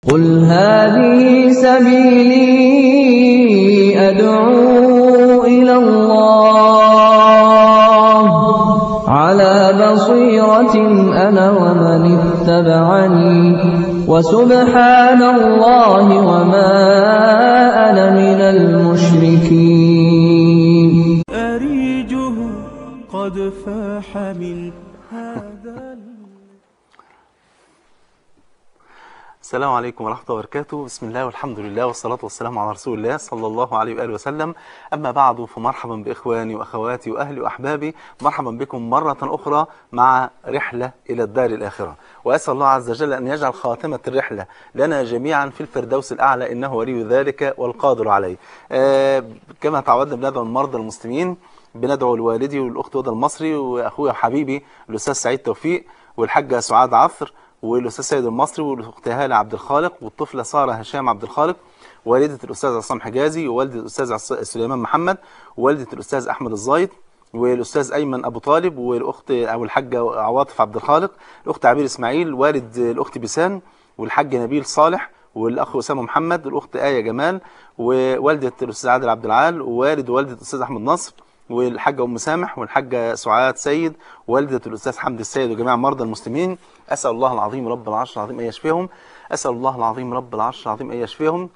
قل هذه سبيلي أدعو إلى الله على بصيرة أنا ومن اتبعني وسبحان الله وما أنا من المشركين أريجه قد فاح من هذا ال- السلام عليكم ورحمة الله وبركاته بسم الله والحمد لله والصلاة والسلام على رسول الله صلى الله عليه وآله وسلم أما بعد فمرحبا بإخواني وأخواتي وأهلي وأحبابي مرحبا بكم مرة أخرى مع رحلة إلى الدار الآخرة وأسأل الله عز وجل أن يجعل خاتمة الرحلة لنا جميعا في الفردوس الأعلى إنه ولي ذلك والقادر عليه آه كما تعودنا بندعو المرضى المسلمين بندعو لوالدي والأخت هدى المصري وأخويا وحبيبي الأستاذ سعيد توفيق والحاجة سعاد عثر والاستاذ سيد المصري والاخت هاله عبد الخالق والطفله ساره هشام عبد الخالق والده الاستاذ عصام حجازي ووالده الاستاذ عص- سليمان محمد ووالده الاستاذ احمد الزايد والاستاذ ايمن ابو طالب والاخت او الحاجه عواطف عبد الخالق الاخت عبير اسماعيل والد الاخت بيسان والحاج نبيل صالح والاخ اسامه محمد والاخت ايه جمال ووالده الاستاذ عادل عبد العال ووالد ووالده الاستاذ احمد نصر والحاجة أم سامح والحاجة سعاد سيد والدة الأستاذ حمد السيد وجميع مرضى المسلمين أسأل الله العظيم رب العرش العظيم أن يشفيهم أسأل الله العظيم رب العرش العظيم أن يشفيهم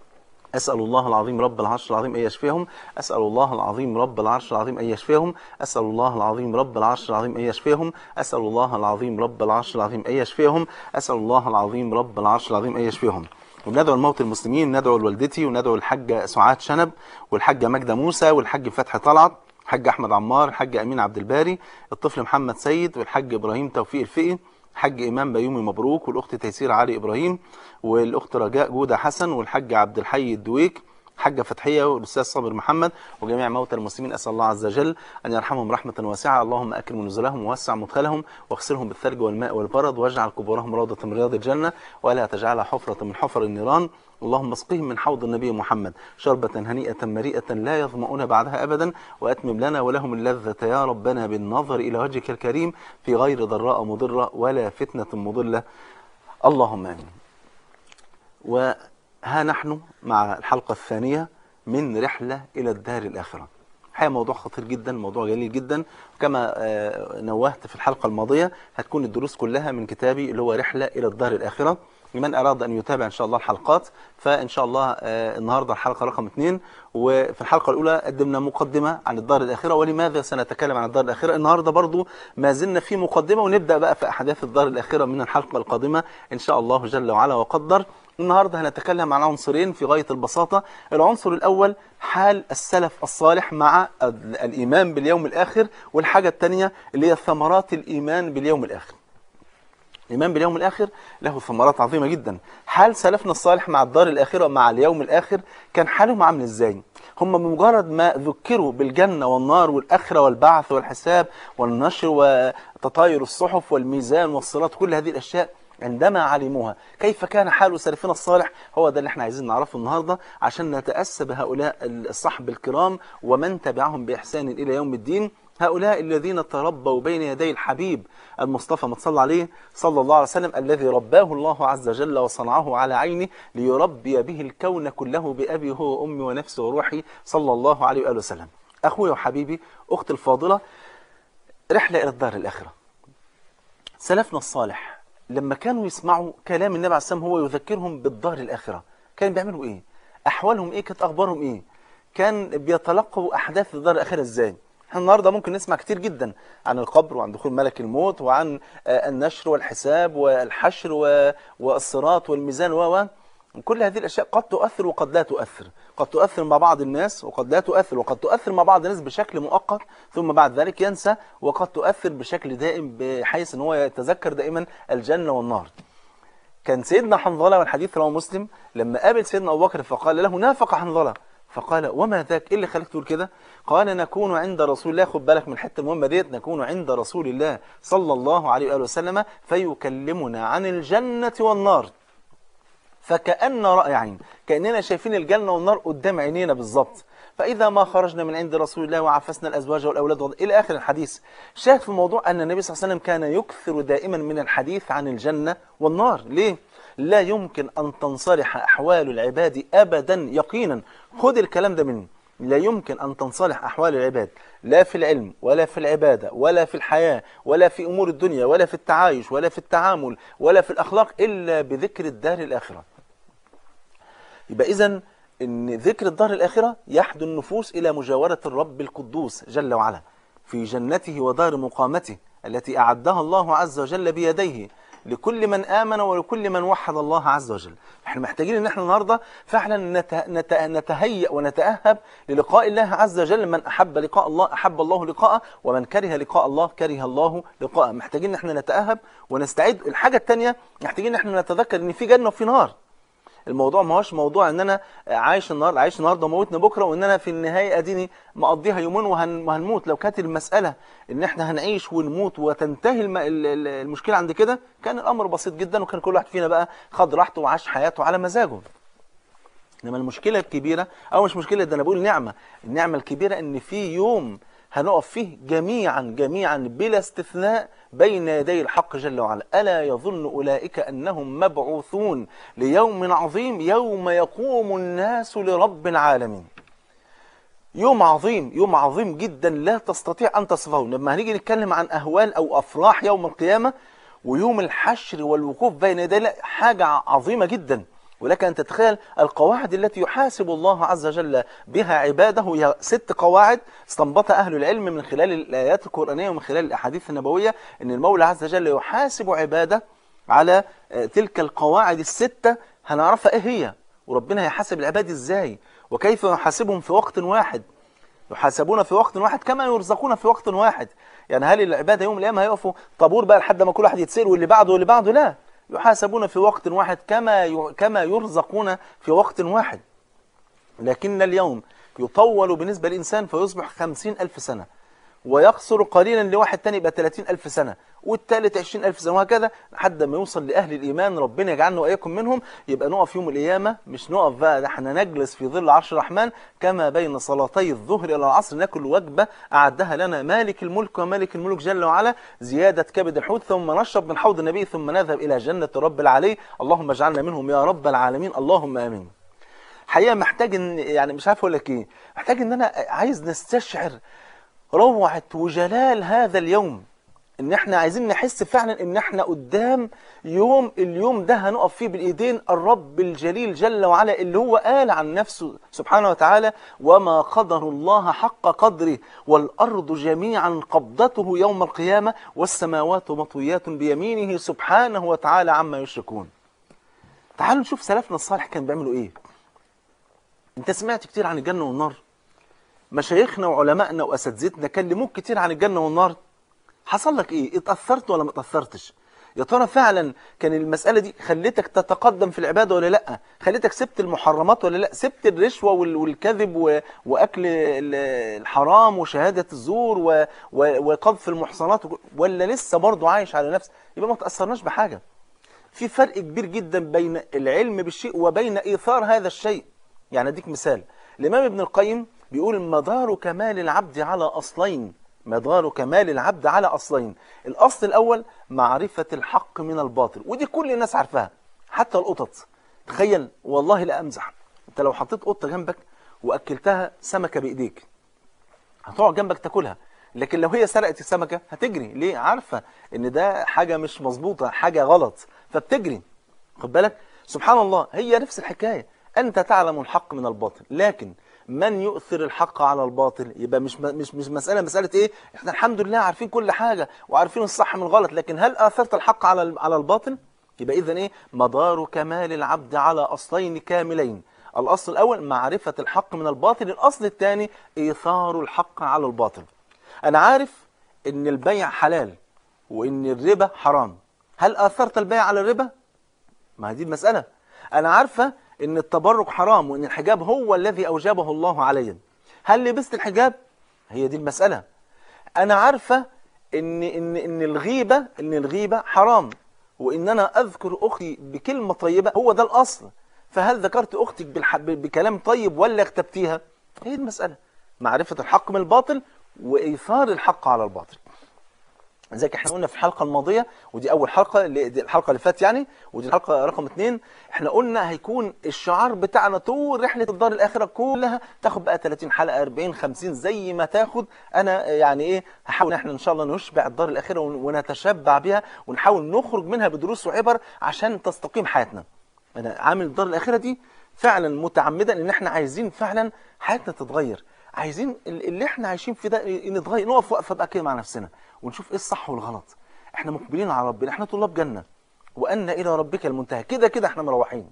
أسأل الله العظيم رب العرش العظيم أن يشفيهم أسأل الله العظيم رب العرش العظيم أن يشفيهم أسأل الله العظيم رب العرش العظيم أن يشفيهم أسأل الله العظيم رب العرش العظيم أن يشفيهم أسأل الله العظيم رب العرش العظيم أن يشفيهم وندعو الموت المسلمين ندعو لوالدتي وندعو الحاجة سعاد شنب والحاجة ماجدة موسى والحاج فتحي طلعت الحاج أحمد عمار الحاج أمين عبد الباري الطفل محمد سيد والحاج إبراهيم توفيق الفقي الحاج إمام بيومي مبروك والأخت تيسير علي إبراهيم والأخت رجاء جودة حسن والحاج عبد الحي الدويك حاجة فتحية والأستاذ صابر محمد وجميع موتى المسلمين أسأل الله عز وجل أن يرحمهم رحمة واسعة اللهم أكرم نزلهم ووسع مدخلهم واغسلهم بالثلج والماء والبرد واجعل قبورهم روضة من رياض الجنة ولا تجعلها حفرة من حفر النيران اللهم اسقهم من حوض النبي محمد شربة هنيئة مريئة لا يظمؤون بعدها أبدا وأتمم لنا ولهم اللذة يا ربنا بالنظر إلى وجهك الكريم في غير ضراء مضرة ولا فتنة مضلة اللهم آمين وها نحن مع الحلقة الثانية من رحلة إلى الدار الآخرة الحقيقة موضوع خطير جدا موضوع جليل جدا كما آه، نوهت في الحلقة الماضية هتكون الدروس كلها من كتابي اللي هو رحلة إلى الدار الآخرة لمن أراد أن يتابع إن شاء الله الحلقات فإن شاء الله آه، النهاردة الحلقة رقم اثنين وفي الحلقة الأولى قدمنا مقدمة عن الدار الآخرة ولماذا سنتكلم عن الدار الآخرة النهاردة برضو ما زلنا في مقدمة ونبدأ بقى في أحداث الدار الآخرة من الحلقة القادمة إن شاء الله جل وعلا وقدر النهاردة هنتكلم عن عنصرين في غاية البساطة العنصر الأول حال السلف الصالح مع ال- الإيمان باليوم الآخر والحاجة الثانية اللي هي ثمرات الإيمان باليوم الآخر الإيمان باليوم الآخر له ثمرات عظيمة جدا حال سلفنا الصالح مع الدار الآخرة مع اليوم الآخر كان حالهم عامل إزاي هم بمجرد ما ذكروا بالجنة والنار والآخرة والبعث والحساب والنشر وتطاير الصحف والميزان والصراط كل هذه الأشياء عندما علموها كيف كان حال سلفنا الصالح هو ده اللي احنا عايزين نعرفه النهاردة عشان نتأسى بهؤلاء الصحب الكرام ومن تبعهم بإحسان إلى يوم الدين هؤلاء الذين تربوا بين يدي الحبيب المصطفى ما تصلى عليه صلى الله عليه وسلم الذي رباه الله عز وجل وصنعه على عينه ليربي به الكون كله بأبي هو وأمي ونفسي وروحي صلى الله عليه وآله وسلم أخوي وحبيبي أختي الفاضلة رحلة إلى الدار الآخرة سلفنا الصالح لما كانوا يسمعوا كلام النبي عليه الصلاة والسلام هو يذكرهم بالدار الآخرة كانوا بيعملوا إيه؟ أحوالهم إيه؟ كانت أخبارهم إيه؟ كان بيتلقوا أحداث الدار الآخرة إزاي؟ احنا النهارده ممكن نسمع كتير جدا عن القبر وعن دخول ملك الموت وعن آه، النشر والحساب والحشر و- والصراط والميزان و و كل هذه الأشياء قد تؤثر وقد لا تؤثر قد تؤثر مع بعض الناس وقد لا تؤثر وقد تؤثر مع بعض الناس بشكل مؤقت ثم بعد ذلك ينسى وقد تؤثر بشكل دائم بحيث ان هو يتذكر دائما الجنة والنار كان سيدنا حنظلة والحديث رواه مسلم لما قابل سيدنا أبو بكر فقال له نافق حنظلة فقال وما ذاك ايه اللي خليك تقول كده قال نكون عند رسول الله خد بالك من الحته المهمه ديت نكون عند رسول الله صلى الله عليه واله وسلم فيكلمنا عن الجنه والنار فكأن رأي عين كأننا شايفين الجنة والنار قدام عينينا بالظبط فإذا ما خرجنا من عند رسول الله وعفسنا الأزواج والأولاد وض... إلى آخر الحديث شاهد في الموضوع أن النبي صلى الله عليه وسلم كان يكثر دائما من الحديث عن الجنة والنار ليه؟ لا يمكن أن تنصلح أحوال العباد أبدا يقينا خد الكلام ده مني لا يمكن أن تنصلح أحوال العباد لا في العلم ولا في العبادة ولا في الحياة ولا في أمور الدنيا ولا في التعايش ولا في التعامل ولا في الأخلاق إلا بذكر الدار الآخرة يبقى إذا إن ذكر الدار الآخرة يحدو النفوس إلى مجاورة الرب القدوس جل وعلا في جنته ودار مقامته التي أعدها الله عز وجل بيديه لكل من آمن ولكل من وحد الله عز وجل احنا محتاجين ان احنا النهاردة فعلا نت... نت... نتهيأ ونتأهب للقاء الله عز وجل من أحب لقاء الله أحب الله لقاءه ومن كره لقاء الله كره الله لقاءه محتاجين ان احنا نتأهب ونستعد الحاجة الثانية محتاجين ان احنا نتذكر ان في جنة وفي نار الموضوع ما هوش موضوع ان انا عايش النهارده عايش النهارده وموتنا بكره وان انا في النهايه اديني مقضيها يومين وهن وهنموت لو كانت المساله ان احنا هنعيش ونموت وتنتهي الم... ال- ال- المشكله عند كده كان الامر بسيط جدا وكان كل واحد فينا بقى خد راحته وعاش حياته على مزاجه انما المشكله الكبيره او مش مشكله ده انا بقول نعمه النعمه الكبيره ان في يوم هنقف فيه جميعا جميعا بلا استثناء بين يدي الحق جل وعلا الا يظن اولئك انهم مبعوثون ليوم عظيم يوم يقوم الناس لرب العالمين يوم عظيم يوم عظيم جدا لا تستطيع أن تصفه لما هنيجي نتكلم عن أهوال أو أفراح يوم القيامة ويوم الحشر والوقوف بين يدي الله حاجة عظيمة جدا ولك أن تتخيل القواعد التي يحاسب الله عز وجل بها عباده هي ست قواعد استنبطها أهل العلم من خلال الآيات القرآنية ومن خلال الأحاديث النبوية أن المولى عز وجل يحاسب عباده على آه، تلك القواعد الستة هنعرفها إيه هي وربنا هيحاسب العباد إزاي وكيف يحاسبهم في وقت واحد يحاسبون في وقت واحد كما يرزقون في وقت واحد يعني هل العبادة يوم القيامة هيقفوا طابور بقى لحد ما كل واحد يتسأل واللي بعده واللي بعده لا يحاسبون في وقت واحد كما ي... كما يرزقون في وقت واحد لكن اليوم يطول بالنسبة للإنسان فيصبح خمسين ألف سنة ويقصر قليلا لواحد تاني يبقى 30 ألف سنة والتالت 20 ألف سنة وهكذا لحد ما يوصل لأهل الإيمان ربنا يجعلنا وإياكم منهم يبقى نقف يوم القيامة مش نقف بقى ده احنا نجلس في ظل عرش الرحمن كما بين صلاتي الظهر إلى العصر ناكل وجبة أعدها لنا مالك الملك ومالك الملك جل وعلا زيادة كبد الحوت ثم نشرب من حوض النبي ثم نذهب إلى جنة رب العلي اللهم اجعلنا منهم يا رب العالمين اللهم آمين حقيقة محتاج ان يعني مش عارف اقول لك ايه محتاج ان انا عايز نستشعر روعة وجلال هذا اليوم ان احنا عايزين نحس فعلا ان احنا قدام يوم اليوم ده هنقف فيه بالايدين الرب الجليل جل وعلا اللي هو قال عن نفسه سبحانه وتعالى وما قدر الله حق قدره والارض جميعا قبضته يوم القيامة والسماوات مطويات بيمينه سبحانه وتعالى عما يشركون تعالوا نشوف سلفنا الصالح كان بيعملوا ايه انت سمعت كتير عن الجنة والنار مشايخنا وعلمائنا واساتذتنا كلموك كتير عن الجنة والنار حصل لك ايه اتأثرت ولا ما اتأثرتش يا ترى فعلا كان المسألة دي خلتك تتقدم في العبادة ولا لا خلتك سبت المحرمات ولا لا سبت الرشوة وال- والكذب و... وأكل ال- الحرام وشهادة الزور و... و... وقذف المحصنات وك- ولا لسه برضه عايش على نفس يبقى ما تأثرناش بحاجة في فرق كبير جدا بين العلم بالشيء وبين إيثار هذا الشيء يعني أديك مثال الإمام ابن القيم بيقول مدار كمال العبد على أصلين مدار كمال العبد على أصلين الأصل الأول معرفة الحق من الباطل ودي كل الناس عارفاها حتى القطط تخيل والله لا أمزح أنت لو حطيت قطة جنبك وأكلتها سمكة بإيديك هتقعد جنبك تاكلها لكن لو هي سرقت السمكة هتجري ليه عارفة ان ده حاجة مش مظبوطة حاجة غلط فبتجري خد بالك سبحان الله هي نفس الحكاية انت تعلم الحق من الباطل لكن من يؤثر الحق على الباطل يبقى مش مش مش مسألة مسألة ايه احنا الحمد لله عارفين كل حاجة وعارفين الصح من الغلط لكن هل اثرت الحق على على الباطل يبقى اذا ايه مدار كمال العبد على اصلين كاملين الاصل الاول معرفة الحق من الباطل الاصل الثاني ايثار الحق على الباطل انا عارف ان البيع حلال وان الربا حرام هل اثرت البيع على الربا ما هي دي المسألة انا عارفة ان التبرك حرام وان الحجاب هو الذي اوجبه الله علي هل لبست الحجاب هي دي المسألة انا عارفة ان ان ان الغيبة ان الغيبة حرام وان انا اذكر اختي بكلمة طيبة هو ده الاصل فهل ذكرت اختك بالح... بكلام طيب ولا اغتبتيها هي دي المسألة معرفة الحق من الباطل وايثار الحق على الباطل لذلك احنا قلنا في الحلقة الماضية ودي أول حلقة اللي- دي الحلقة اللي فاتت يعني ودي الحلقة رقم اتنين احنا قلنا هيكون الشعار بتاعنا طول رحلة الدار الآخرة كلها تاخد بقى 30 حلقة 40 50 زي ما تاخد أنا يعني إيه هحاول احنا إن شاء الله نشبع الدار الآخرة ون- ونتشبع بها ونحاول نخرج منها بدروس وعبر عشان تستقيم حياتنا أنا عامل الدار الآخرة دي فعلا متعمدا إن احنا عايزين فعلا حياتنا تتغير عايزين ال- اللي احنا عايشين فيه ده نتغير نقف وقفه بقى كده مع نفسنا ونشوف ايه الصح والغلط احنا مقبلين على ربنا احنا طلاب جنه وان الى ربك المنتهى كده كده احنا مروحين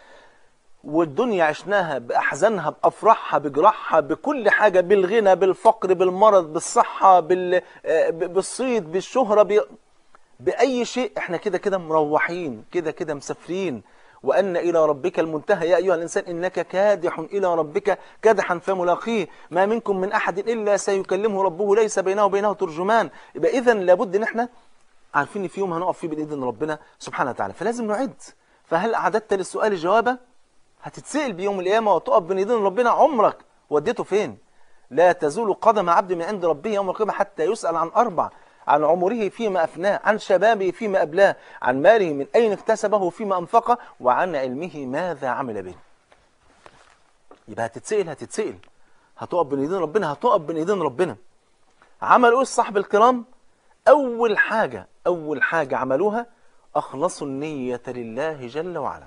والدنيا عشناها باحزانها بافراحها بجراحها بكل حاجه بالغنى بالفقر بالمرض بالصحه بال آه، ب- بالصيد بالشهره ب... باي شيء احنا كده كده مروحين كده كده مسافرين وان الى ربك المنتهى يا ايها الانسان انك كادح الى ربك كادحا فملاقيه ما منكم من احد الا سيكلمه ربه ليس بينه وبينه ترجمان يبقى اذا لابد ان احنا عارفين ان في يوم هنقف فيه باذن ربنا سبحانه وتعالى فلازم نعد فهل اعددت للسؤال جوابا هتتسال بيوم القيامه وتقف بين ايدين ربنا عمرك وديته فين لا تزول قدم عبد من عند ربه يوم القيامه حتى يسال عن اربع عن عمره فيما افناه عن شبابه فيما ابلاه عن ماله من اين اكتسبه فيما انفقه وعن علمه ماذا عمل به يبقى هتتسال هتتسال هتقف بين ايدين ربنا هتقف بين ايدين ربنا عملوا ايه الصحب الكرام اول حاجه اول حاجه عملوها اخلصوا النيه لله جل وعلا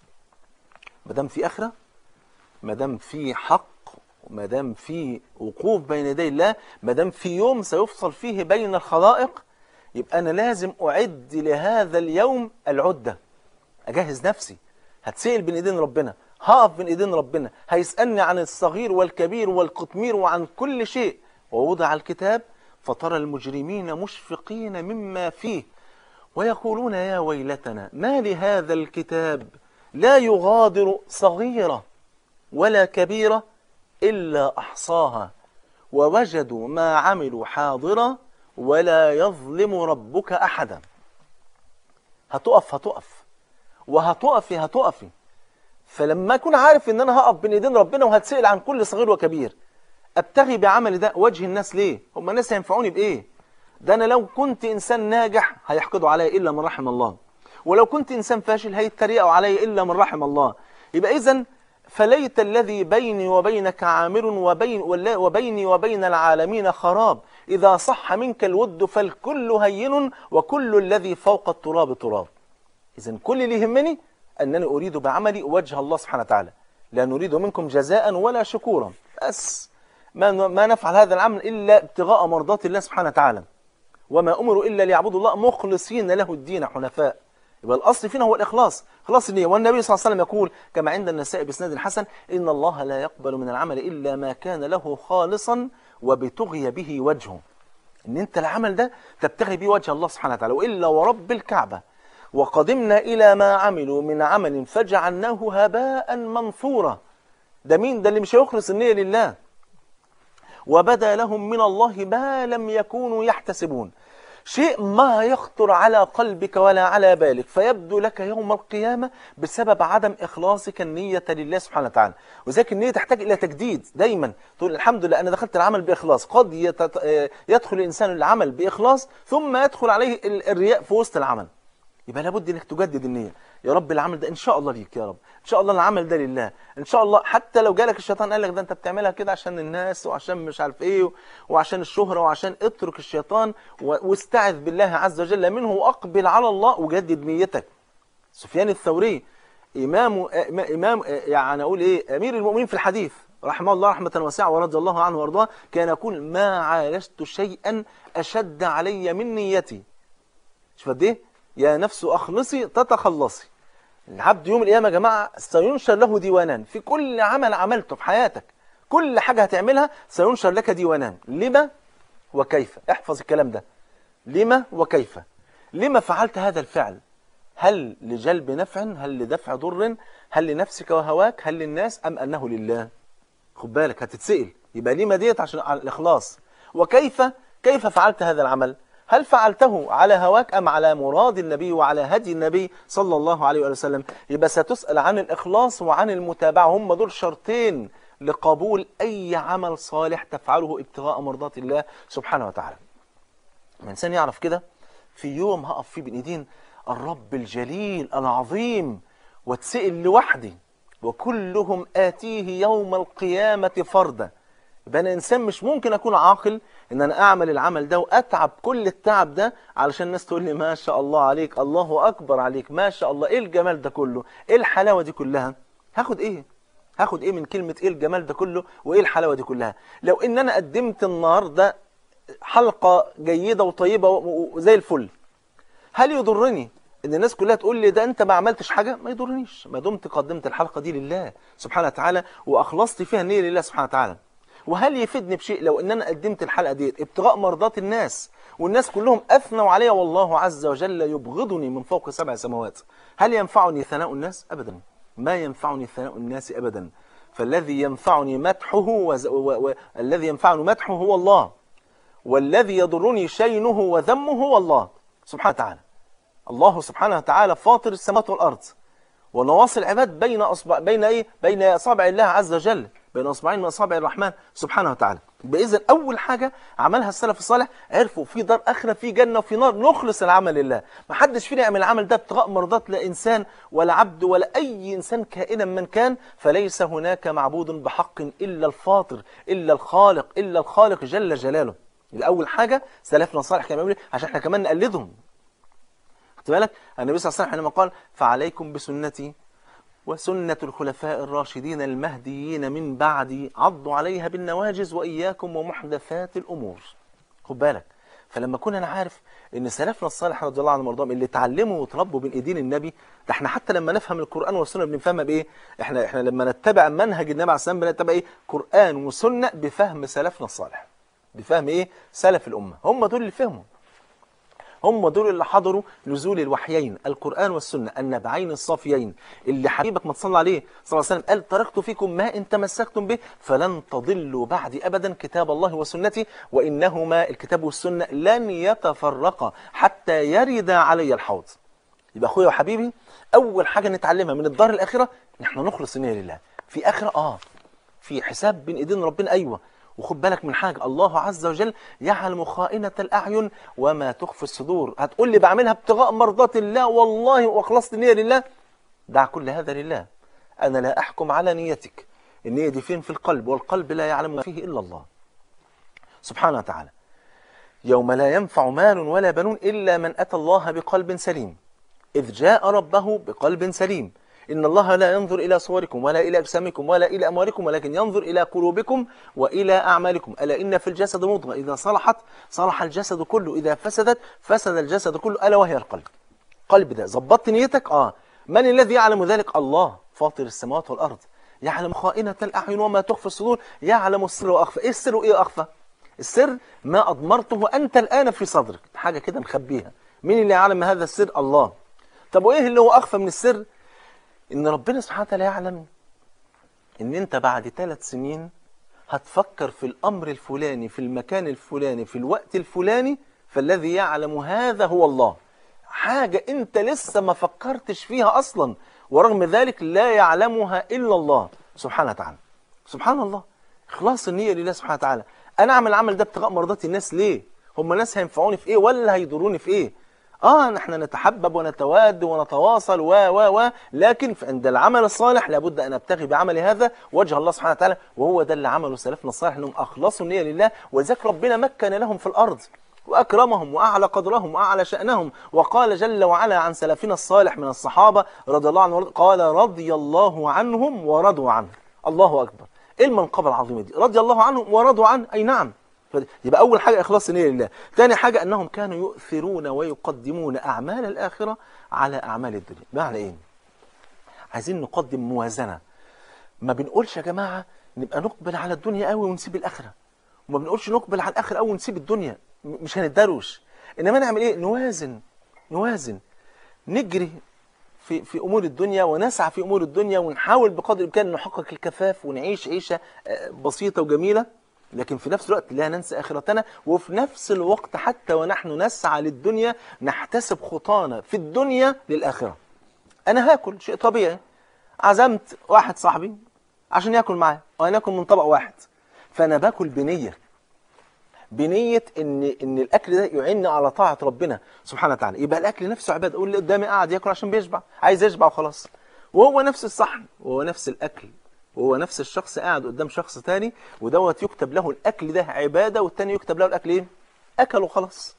ما دام في اخره ما دام في حق ما دام في وقوف بين يدي الله ما دام في يوم سيفصل فيه بين الخلائق يبقى انا لازم اعد لهذا اليوم العده اجهز نفسي هتسال بين ايدين ربنا هقف بين ايدين ربنا هيسالني عن الصغير والكبير والقطمير وعن كل شيء ووضع الكتاب فترى المجرمين مشفقين مما فيه ويقولون يا ويلتنا ما لهذا الكتاب لا يغادر صغيرة ولا كبيرة إلا أحصاها ووجدوا ما عملوا حاضرا ولا يظلم ربك أحدا هتقف هتقف وهتقفي هتقفي فلما أكون عارف إن أنا هقف بين إيدين ربنا وهتسأل عن كل صغير وكبير أبتغي بعملي ده وجه الناس ليه؟ هم الناس هينفعوني بإيه؟ ده أنا لو كنت إنسان ناجح هيحقدوا عليا إلا من رحم الله ولو كنت إنسان فاشل هيتريقوا علي إلا من رحم الله يبقى إذا فليت الذي بيني وبينك عامر وبين ولا- وبيني وبين العالمين خراب إذا صح منك الود فالكل هين وكل الذي فوق التراب تراب إذا كل اللي يهمني أنني أريد بعملي وجه الله سبحانه وتعالى لا نريد منكم جزاء ولا شكورا بس ما ما نفعل هذا العمل إلا ابتغاء مرضات الله سبحانه وتعالى وما أمروا إلا ليعبدوا الله مخلصين له الدين حنفاء يبقى الأصل فينا هو الإخلاص خلاص النية والنبي صلى الله عليه وسلم يقول كما عند النساء بإسناد الحسن إن الله لا يقبل من العمل إلا ما كان له خالصا وبتغي به وجهه ان انت العمل ده تبتغي به وجه الله سبحانه وتعالى والا ورب الكعبه وقدمنا الى ما عملوا من عمل فجعلناه هباء منثورا ده مين ده اللي مش هيخلص النيه لله وبدا لهم من الله ما لم يكونوا يحتسبون شيء ما يخطر على قلبك ولا على بالك فيبدو لك يوم القيامة بسبب عدم إخلاصك النية لله سبحانه وتعالى وذلك النية تحتاج إلى تجديد دايما تقول الحمد لله أنا دخلت العمل بإخلاص قد يتت... يدخل الإنسان العمل بإخلاص ثم يدخل عليه ال- الرياء في وسط العمل يبقى لابد انك تجدد النية يا رب العمل ده ان شاء الله ليك يا رب ان شاء الله العمل ده لله ان شاء الله حتى لو جالك الشيطان قال لك ده انت بتعملها كده عشان الناس وعشان مش عارف ايه وعشان الشهرة وعشان اترك الشيطان و- واستعذ بالله عز وجل منه واقبل على الله وجدد نيتك سفيان الثوري امام إما- امام يعني اقول ايه امير المؤمنين في الحديث رحمه الله رحمة واسعة ورضي الله عنه وارضاه كان يقول ما عالجت شيئا اشد علي من نيتي شوف قد ايه يا نفس اخلصي تتخلصي العبد يوم القيامه يا جماعه سينشر له ديوانان في كل عمل عملته في حياتك كل حاجه هتعملها سينشر لك ديوانان لما وكيف احفظ الكلام ده لما وكيف لما فعلت هذا الفعل هل لجلب نفع هل لدفع ضر هل لنفسك وهواك هل للناس ام انه لله خد بالك هتتسأل يبقى ليه ما ديت عشان على الإخلاص وكيف كيف فعلت هذا العمل هل فعلته على هواك أم على مراد النبي وعلى هدي النبي صلى الله عليه وآله وسلم يبقى ستسأل عن الإخلاص وعن المتابعة هم دول شرطين لقبول أي عمل صالح تفعله ابتغاء مرضات الله سبحانه وتعالى لما الانسان يعرف كده في يوم هقف فيه بين ايدين الرب الجليل العظيم واتسئل لوحدي وكلهم آتيه يوم القيامة فردا يبقى انا انسان مش ممكن اكون عاقل ان انا اعمل العمل ده واتعب كل التعب ده علشان الناس تقول لي ما شاء الله عليك الله اكبر عليك ما شاء الله ايه الجمال ده كله ايه الحلاوه دي كلها هاخد ايه هاخد ايه من كلمه ايه الجمال ده كله وايه الحلاوه دي كلها لو ان انا قدمت النهارده حلقه جيده وطيبه و- وزي الفل هل يضرني ان الناس كلها تقول لي ده انت ما عملتش حاجه ما يضرنيش ما دمت قدمت الحلقه دي لله سبحانه وتعالى واخلصت فيها النيه لله سبحانه وتعالى وهل يفيدني بشيء لو ان انا قدمت الحلقه ديت ابتغاء مرضات الناس والناس كلهم اثنوا عليا والله عز وجل يبغضني من فوق سبع سماوات هل ينفعني ثناء الناس ابدا ما ينفعني ثناء الناس ابدا فالذي ينفعني مدحه وز... و... و... الذي ينفعني مدحه هو الله والذي يضرني شينه وذمه هو الله سبحانه وتعالى الله سبحانه وتعالى فاطر السماوات والارض ونواصي العباد بين اصبع بين ايه بين اصابع الله عز وجل بين اصبعين من اصابع الرحمن سبحانه وتعالى باذن اول حاجه عملها السلف الصالح عرفوا في دار اخره في جنه وفي نار نخلص العمل لله ما حدش فينا يعمل العمل ده ابتغاء مرضات لا انسان ولا عبد ولا اي انسان كائنا من كان فليس هناك معبود بحق الا الفاطر الا الخالق الا الخالق جل جلاله الاول حاجه سلفنا الصالح كانوا بيقولوا إيه؟ عشان احنا كمان نقلدهم خدت بالك النبي صلى الله عليه وسلم حينما قال فعليكم بسنتي وسنة الخلفاء الراشدين المهديين من بعدي عضوا عليها بالنواجز وإياكم ومحدثات الأمور خد بالك فلما كنا انا عارف ان سلفنا الصالح رضي الله عنهم وارضاهم اللي اتعلموا وتربوا بين ايدين النبي ده احنا حتى لما نفهم القران والسنه بنفهمها بايه احنا احنا لما نتبع منهج النبي عليه الصلاه والسلام بنتبع ايه قران وسنه بفهم سلفنا الصالح بفهم ايه سلف الامه هم دول اللي فهموا هم دول اللي حضروا نزول الوحيين القرآن والسنة النبعين الصافيين اللي حبيبك ما تصلى عليه صلى الله عليه وسلم قال تركت فيكم ما إن تمسكتم به فلن تضلوا بعدي أبدا كتاب الله وسنتي وإنهما الكتاب والسنة لن يتفرقا حتى يرد علي الحوض يبقى أخويا وحبيبي أول حاجة نتعلمها من الدار الآخرة إن احنا نخلص النية لله في آخرة آه في حساب بين إيدين ربنا أيوه وخد بالك من حاجة الله عز وجل يعلم خائنة الأعين وما تخفي الصدور هتقول لي بعملها ابتغاء مرضات الله والله وأخلصت النية لله دع كل هذا لله أنا لا أحكم على نيتك النية دي فين في القلب والقلب لا يعلم ما فيه إلا الله سبحانه وتعالى يوم لا ينفع مال ولا بنون إلا من أتى الله بقلب سليم إذ جاء ربه بقلب سليم إن الله لا ينظر إلى صوركم ولا إلى أجسامكم ولا إلى أموالكم ولكن ينظر إلى قلوبكم وإلى أعمالكم ألا إن في الجسد مضغة إذا صلحت صلح الجسد كله إذا فسدت فسد الجسد كله ألا وهي القلب قلب ده ظبطت نيتك آه من الذي يعلم ذلك الله فاطر السماوات والأرض يعلم خائنة الأعين وما تخفي الصدور يعلم السر وأخفى إيه السر وإيه أخفى السر ما أضمرته أنت الآن في صدرك حاجة كده مخبيها مين اللي يعلم هذا السر الله طب وإيه اللي هو أخفى من السر ان ربنا سبحانه وتعالى يعلم ان انت بعد ثلاث سنين هتفكر في الامر الفلاني في المكان الفلاني في الوقت الفلاني فالذي يعلم هذا هو الله حاجة انت لسه ما فكرتش فيها اصلا ورغم ذلك لا يعلمها الا الله سبحانه وتعالى سبحان الله اخلاص النية لله سبحانه وتعالى انا اعمل العمل ده ابتغاء مرضات الناس ليه هم الناس هينفعوني في ايه ولا هيضروني في ايه اه نحن نتحبب ونتواد ونتواصل و و و لكن عند العمل الصالح لابد ان ابتغي بعمل هذا وجه الله سبحانه وتعالى وهو ده اللي عمله سلفنا الصالح انهم اخلصوا النيه لله ولذلك ربنا مكن لهم في الارض واكرمهم واعلى قدرهم واعلى شانهم وقال جل وعلا عن سلفنا الصالح من الصحابه رضي الله عنهم قال رضي الله عنهم ورضوا عنه الله اكبر ايه المنقبه العظيمه دي رضي الله عنهم ورضوا عنه اي نعم يبقى أول حاجة إخلاص النية لله ثاني حاجة أنهم كانوا يؤثرون ويقدمون أعمال الآخرة على أعمال الدنيا بمعنى إيه؟ عايزين نقدم موازنة ما بنقولش يا جماعة نبقى نقبل على الدنيا قوي ونسيب الآخرة وما بنقولش نقبل على الآخرة قوي ونسيب الدنيا مش هنتدروش إنما نعمل إيه؟ نوازن نوازن نجري في في امور الدنيا ونسعى في امور الدنيا ونحاول بقدر الامكان نحقق الكفاف ونعيش عيشه بسيطه وجميله لكن في نفس الوقت لا ننسى آخرتنا وفي نفس الوقت حتى ونحن نسعى للدنيا نحتسب خطانا في الدنيا للآخرة أنا هاكل شيء طبيعي عزمت واحد صاحبي عشان ياكل معايا وأنا ناكل من طبق واحد فأنا باكل بنية بنيه ان ان الاكل ده يعيننا على طاعه ربنا سبحانه وتعالى يبقى الاكل نفسه عباده اقول اللي قدامي قاعد ياكل عشان بيشبع عايز يشبع وخلاص وهو نفس الصحن وهو نفس الاكل وهو نفس الشخص قاعد قدام شخص تاني ودوت يكتب له الاكل ده عباده والتاني يكتب له الاكل ايه اكل وخلاص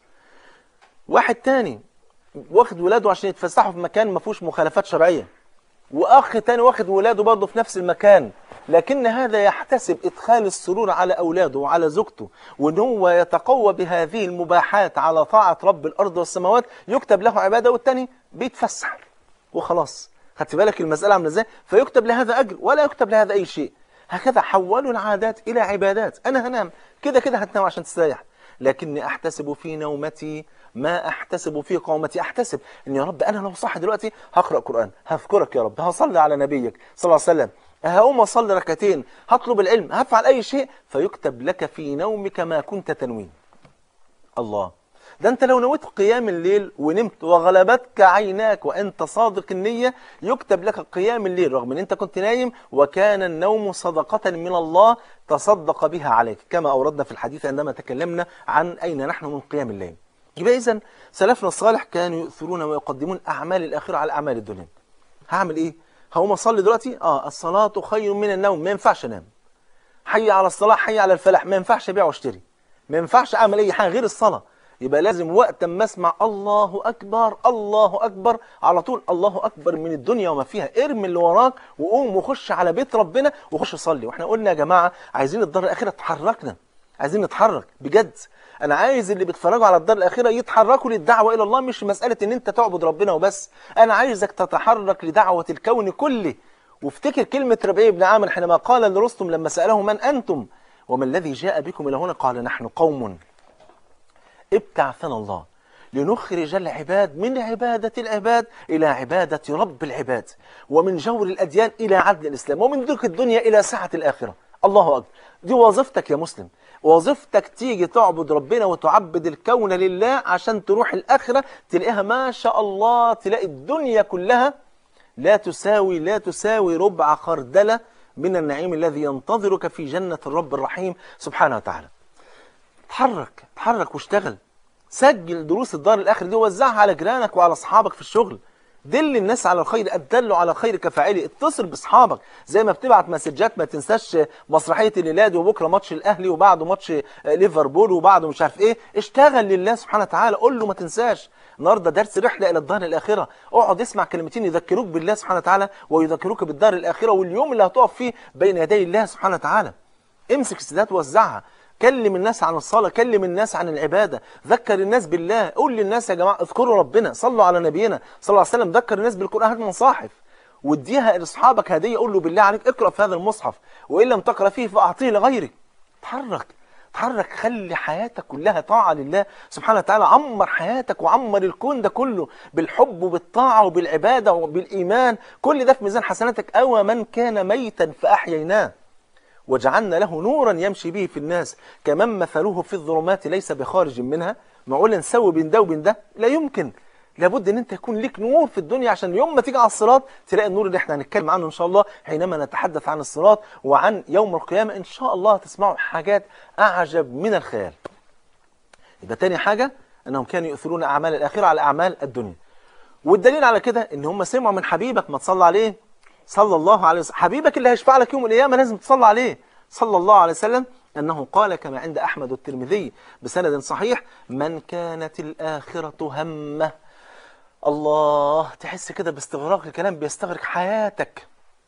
واحد تاني واخد ولاده عشان يتفسحوا في مكان ما فيهوش مخالفات شرعيه واخ تاني واخد ولاده برضه في نفس المكان لكن هذا يحتسب ادخال السرور على اولاده وعلى زوجته وان هو يتقوى بهذه المباحات على طاعه رب الارض والسماوات يكتب له عباده والتاني بيتفسح وخلاص خدت بالك المساله عامله ازاي فيكتب لهذا اجر ولا يكتب لهذا اي شيء هكذا حولوا العادات الى عبادات انا هنام كده كده هتنام عشان تستريح لكني احتسب في نومتي ما احتسب في قومتي احتسب ان يا رب انا لو صح دلوقتي هقرا قران هذكرك يا رب هصلي على نبيك صلى الله عليه وسلم هقوم اصلي ركعتين هطلب العلم هفعل اي شيء فيكتب لك في نومك ما كنت تنوين الله ده انت لو نويت قيام الليل ونمت وغلبتك عيناك وانت صادق النية يكتب لك قيام الليل رغم ان انت كنت نايم وكان النوم صدقة من الله تصدق بها عليك كما اوردنا في الحديث عندما تكلمنا عن اين نحن من قيام الليل يبقى اذا سلفنا الصالح كانوا يؤثرون ويقدمون اعمال الاخره على اعمال الدنيا هعمل ايه هقوم اصلي دلوقتي اه الصلاه خير من النوم ما ينفعش انام حي على الصلاه حي على الفلاح ما ينفعش ابيع واشتري ما ينفعش اعمل اي حاجه غير الصلاه يبقى لازم وقت ما اسمع الله اكبر الله اكبر على طول الله اكبر من الدنيا وما فيها ارمي اللي وراك وقوم وخش على بيت ربنا وخش صلي واحنا قلنا يا جماعه عايزين الدار الاخره تحركنا عايزين نتحرك بجد انا عايز اللي بيتفرجوا على الدار الاخره يتحركوا للدعوه الى الله مش مساله ان انت تعبد ربنا وبس انا عايزك تتحرك لدعوه الكون كله وافتكر كلمه ربيع بن عامر حينما قال لرستم لما ساله من انتم وما الذي جاء بكم الى هنا قال نحن قوم ابتعثنا الله لنخرج العباد من عبادة العباد إلى عبادة رب العباد ومن جور الأديان إلى عدل الإسلام ومن ضيق الدنيا إلى سعة الآخرة الله أكبر دي وظيفتك يا مسلم وظيفتك تيجي تعبد ربنا وتعبد الكون لله عشان تروح الآخرة تلاقيها ما شاء الله تلاقي الدنيا كلها لا تساوي لا تساوي ربع خردلة من النعيم الذي ينتظرك في جنة الرب الرحيم سبحانه وتعالى اتحرك اتحرك واشتغل سجل دروس الدار الاخر دي وزعها على جيرانك وعلى اصحابك في الشغل دل الناس على الخير ادلوا على الخير كفاعله اتصل باصحابك زي ما بتبعت مسجات ما تنساش مسرحيه الهلال وبكره ماتش الاهلي وبعده ماتش ليفربول وبعده مش عارف ايه اشتغل لله سبحانه وتعالى قول له ما تنساش النهارده درس رحله الى الدار الاخره اقعد اسمع كلمتين يذكروك بالله سبحانه وتعالى ويذكروك بالدار الاخره واليوم اللي هتقف فيه بين يدي الله سبحانه وتعالى امسك السيدات ووزعها كلم الناس عن الصلاة كلم الناس عن العبادة ذكر الناس بالله قول للناس يا جماعة اذكروا ربنا صلوا على نبينا صلى الله عليه وسلم ذكر الناس بالقرآن هات مصاحف واديها لاصحابك هدية قول له بالله عليك اقرأ في هذا المصحف وإن لم تقرأ فيه فأعطيه لغيرك اتحرك اتحرك خلي حياتك كلها طاعة لله سبحانه وتعالى عمر حياتك وعمر الكون ده كله بالحب وبالطاعة وبالعبادة وبالإيمان كل ده في ميزان حسناتك أو من كان ميتا فأحييناه وجعلنا له نورا يمشي به في الناس كمن مثله في الظلمات ليس بخارج منها معقول نسوي بين ده وبين ده لا يمكن لابد ان انت يكون ليك نور في الدنيا عشان يوم ما تيجي على الصراط تلاقي النور اللي احنا هنتكلم عنه ان شاء الله حينما نتحدث عن الصراط وعن يوم القيامه ان شاء الله تسمعوا حاجات اعجب من الخيال يبقى تاني حاجه انهم كانوا يؤثرون اعمال الاخره على اعمال الدنيا والدليل على كده ان هم سمعوا من حبيبك ما تصلى عليه صلى الله عليه وسلم حبيبك اللي هيشفع لك يوم القيامه لازم تصلي عليه صلى الله عليه وسلم أنه قال كما عند أحمد الترمذي بسند صحيح من كانت الآخرة همه الله تحس كده باستغراق الكلام بيستغرق حياتك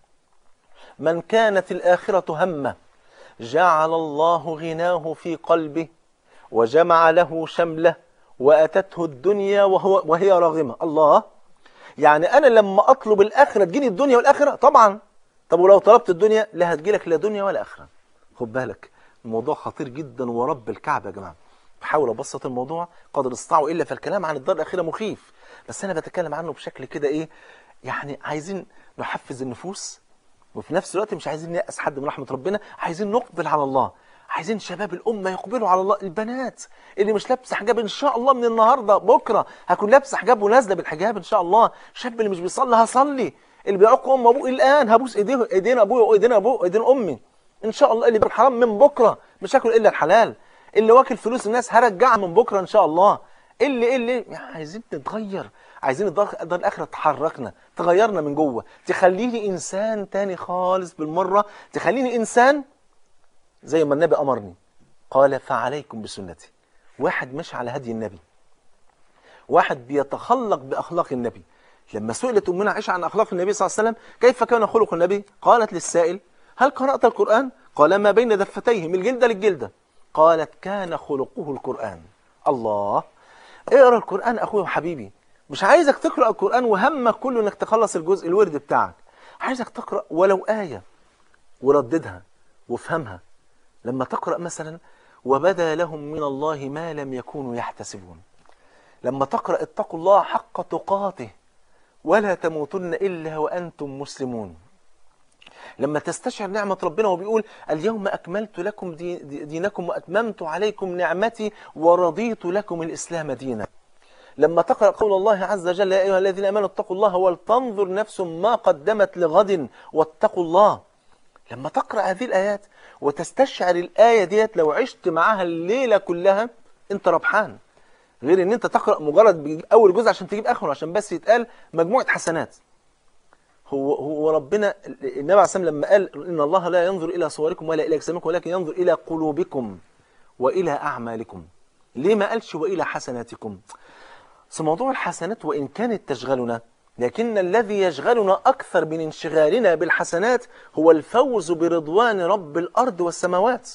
من كانت الآخرة همه جعل الله غناه في قلبه وجمع له شمله وأتته الدنيا وهو وهي راغمة الله يعني أنا لما أطلب الآخرة تجيني الدنيا والآخرة طبعا طب ولو طلبت الدنيا لا هتجيلك لا دنيا ولا آخرة خد بالك الموضوع خطير جدا ورب الكعبة يا جماعة بحاول أبسط الموضوع قدر استطاعوا إلا فالكلام عن الدار الأخيرة مخيف بس أنا بتكلم عنه بشكل كده إيه يعني عايزين نحفز النفوس وفي نفس الوقت مش عايزين نيأس حد من رحمة ربنا عايزين نقبل على الله عايزين شباب الأمة يقبلوا على الله البنات اللي مش لابسه حجاب إن شاء الله من النهاردة بكرة هكون لابسه حجاب ونازلة بالحجاب إن شاء الله الشاب اللي مش بيصلي هصلي اللي بيعق أم أبوه الآن هبوس إيديه إيدين أبوه وإيدين أبوه وإيدين أمي إن شاء الله اللي بالحرام من بكرة مش هاكل إلا الحلال اللي واكل فلوس الناس هرجعها من بكره ان شاء الله اللي إيه اللي يعني عايزين نتغير عايزين الدار الدار الاخره تحركنا تغيرنا من جوه تخليني انسان تاني خالص بالمره تخليني انسان زي ما النبي امرني قال فعليكم بسنتي واحد مش على هدي النبي واحد بيتخلق باخلاق النبي لما سئلت امنا عائشه عن اخلاق النبي صلى الله عليه وسلم كيف كان خلق النبي قالت للسائل هل قرات القران قال ما بين دفتيه من الجلده للجلده قالت كان خلقه القران الله اقرا القران اخويا وحبيبي مش عايزك تقرا القران وهمك كله انك تخلص الجزء الورد بتاعك عايزك تقرا ولو ايه ورددها وافهمها لما تقرا مثلا وبدا لهم من الله ما لم يكونوا يحتسبون لما تقرا اتقوا الله حق تقاته ولا تموتن الا وانتم مسلمون لما تستشعر نعمة ربنا وبيقول اليوم أكملت لكم دي دي دينكم وأتممت عليكم نعمتي ورضيت لكم الإسلام دينا لما تقرأ قول الله عز وجل يا أيها الذين آمنوا اتقوا الله ولتنظر نفس ما قدمت لغد واتقوا الله لما تقرأ هذه الآيات وتستشعر الآية ديت لو عشت معاها الليلة كلها أنت ربحان غير ان انت تقرا مجرد اول جزء عشان تجيب اخره عشان بس يتقال مجموعه حسنات هو هو ربنا النبي عليه الصلاه لما قال ان الله لا ينظر الى صوركم ولا الى اجسامكم ولكن ينظر الى قلوبكم والى اعمالكم ليه ما قالش والى حسناتكم بس موضوع الحسنات وان كانت تشغلنا لكن الذي يشغلنا اكثر من انشغالنا بالحسنات هو الفوز برضوان رب الارض والسماوات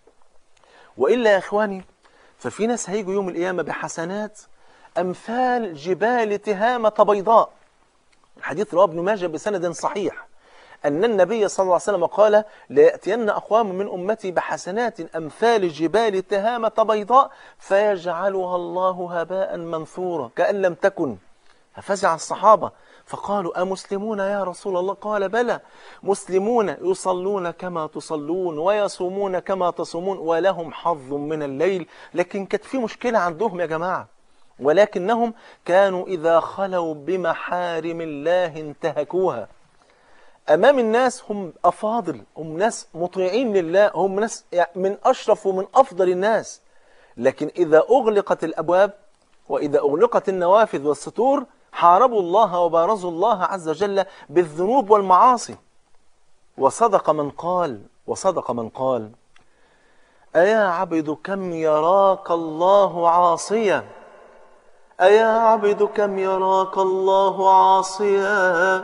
والا يا اخواني ففي ناس هيجوا يوم القيامه بحسنات امثال جبال تهامه بيضاء الحديث رواه ابن ماجه بسند صحيح أن النبي صلى الله عليه وسلم قال ليأتين أقوام من أمتي بحسنات أمثال جبال تهامة بيضاء فيجعلها الله هباء منثورا كأن لم تكن ففزع الصحابة فقالوا أمسلمون يا رسول الله قال بلى مسلمون يصلون كما تصلون ويصومون كما تصومون ولهم حظ من الليل لكن كانت في مشكلة عندهم يا جماعة ولكنهم كانوا إذا خلوا بمحارم الله انتهكوها أمام الناس هم أفاضل هم ناس مطيعين لله هم ناس من أشرف ومن أفضل الناس لكن إذا أغلقت الأبواب وإذا أغلقت النوافذ والسطور حاربوا الله وبارزوا الله عز وجل بالذنوب والمعاصي وصدق من قال وصدق من قال أيا عبد كم يراك الله عاصيا أيا عبد كم يراك الله عاصيا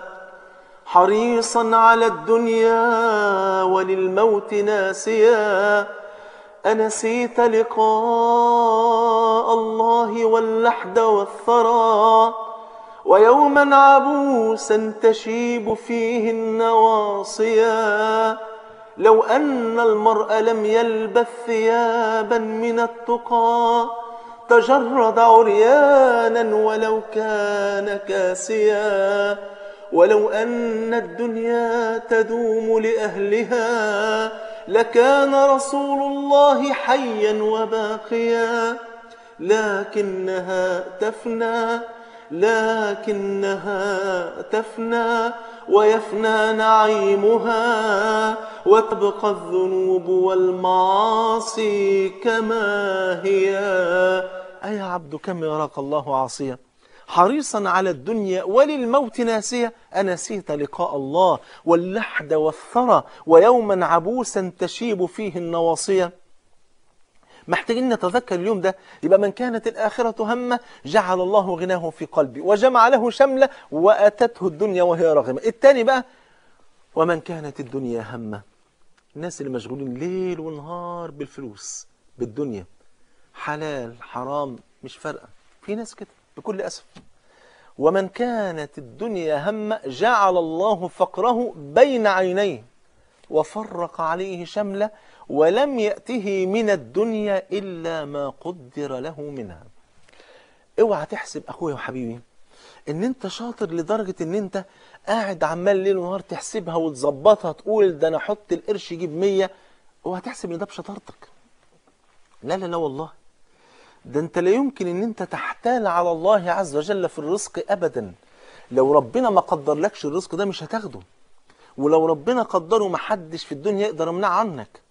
حريصا على الدنيا وللموت ناسيا أنسيت لقاء الله واللحد والثرى ويوما عبوسا تشيب فيه النواصيا لو أن المرء لم يلبث ثيابا من التقى تجرد عريانا ولو كان كاسيا ولو أن الدنيا تدوم لأهلها لكان رسول الله حيا وباقيا لكنها تفنى لكنها تفنى ويفنى نعيمها وتبقى الذنوب والمعاصي كما هي أي عبد كم يراك الله عاصيا حريصا على الدنيا وللموت ناسيا أنسيت لقاء الله واللحد والثرى ويوما عبوسا تشيب فيه النواصية محتاجين نتذكر اليوم ده يبقى من كانت الآخرة همه جعل الله غناه في قلبي وجمع له شملة وأتته الدنيا وهي راغمة التاني بقى ومن كانت الدنيا همه الناس اللي مشغولين ليل ونهار بالفلوس بالدنيا حلال حرام مش فارقة في ناس كده بكل أسف ومن كانت الدنيا همه جعل الله فقره بين عينيه وفرق عليه شمله ولم يأته من الدنيا إلا ما قدر له منها اوعى تحسب أخويا وحبيبي ان انت شاطر لدرجة ان انت قاعد عمال ليل ونهار تحسبها وتظبطها تقول ده انا احط القرش يجيب مية اوعى تحسب ان ده بشطارتك لا لا لا والله ده انت لا يمكن ان انت تحتال على الله عز وجل في الرزق ابدا لو ربنا ما قدرلكش الرزق ده مش هتاخده ولو ربنا قدره محدش في الدنيا يقدر يمنعه عنك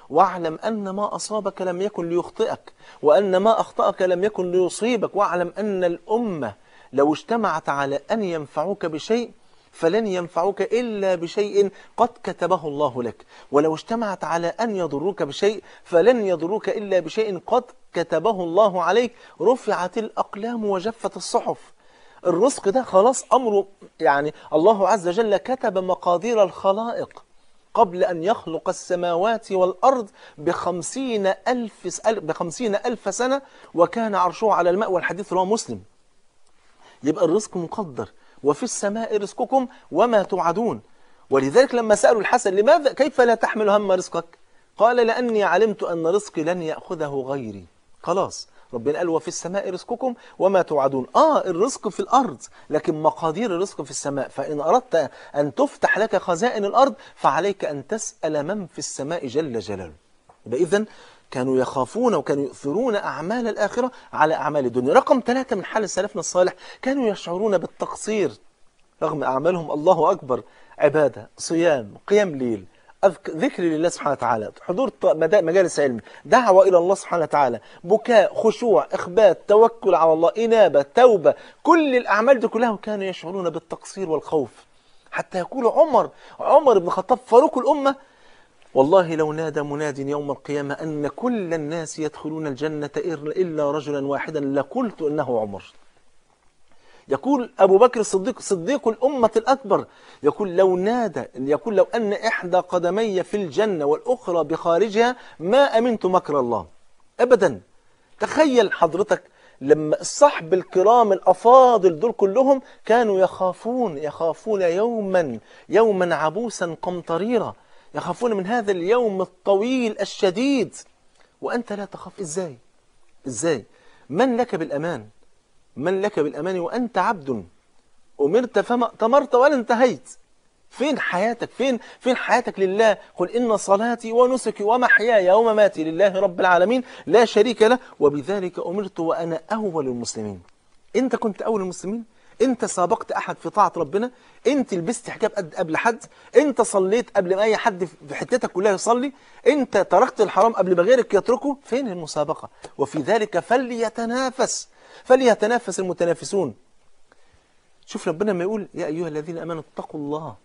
واعلم أن ما أصابك لم يكن ليخطئك وأن ما أخطأك لم يكن ليصيبك واعلم أن الأمة لو اجتمعت على أن ينفعوك بشيء فلن ينفعوك إلا بشيء قد كتبه الله لك ولو اجتمعت على أن يضروك بشيء فلن يضروك إلا بشيء قد كتبه الله عليك رفعت الأقلام وجفت الصحف الرزق ده خلاص أمره يعني الله عز وجل كتب مقادير الخلائق قبل أن يخلق السماوات والأرض بخمسين ألف, بخمسين ألف سنة وكان عرشه على الماء والحديث رواه مسلم يبقى الرزق مقدر وفي السماء رزقكم وما توعدون ولذلك لما سألوا الحسن لماذا كيف لا تحمل هم رزقك قال لأني علمت أن رزقي لن يأخذه غيري خلاص ربنا قال وفي السماء رزقكم وما توعدون آه الرزق في الأرض لكن مقادير الرزق في السماء فإن أردت أن تفتح لك خزائن الأرض فعليك أن تسأل من في السماء جل جلاله يبقى إذن كانوا يخافون وكانوا يؤثرون أعمال الآخرة على أعمال الدنيا رقم ثلاثة من حال سلفنا الصالح كانوا يشعرون بالتقصير رغم أعمالهم الله أكبر عبادة صيام قيام ليل أذك- ذكر لله سبحانه وتعالى حضور ط- مدا- مجالس علم دعوة إلى الله سبحانه وتعالى بكاء خشوع إخبات توكل على الله إنابة توبة كل الأعمال دي كلها كانوا يشعرون بالتقصير والخوف حتى يقول عمر عمر بن الخطاب فاروق الأمة والله لو نادى مناد يوم القيامة أن كل الناس يدخلون الجنة إلا رجلا واحدا لقلت إنه عمر يقول أبو بكر الصديق صديق الأمة الأكبر يقول لو نادى يقول لو أن إحدى قدمي في الجنة والأخرى بخارجها ما أمنت مكر الله أبدا تخيل حضرتك لما الصحب الكرام الأفاضل دول كلهم كانوا يخافون يخافون يوما يوما عبوسا قمطريرا يخافون من هذا اليوم الطويل الشديد وأنت لا تخاف إزاي إزاي من لك بالأمان من لك بالأمان وأنت عبد أمرت فما أتمرت ولا انتهيت فين حياتك فين فين حياتك لله قل إن صلاتي ونسكي ومحياي ومماتي لله رب العالمين لا شريك له وبذلك أمرت وأنا أول المسلمين أنت كنت أول المسلمين أنت سابقت أحد في طاعة ربنا أنت لبست حجاب قد قبل حد أنت صليت قبل ما أي حد في حتتك كلها يصلي أنت تركت الحرام قبل ما غيرك يتركه فين المسابقة وفي ذلك فليتنافس فليتنافس المتنافسون شوف ربنا ما يقول يا أيها الذين أمنوا اتقوا الله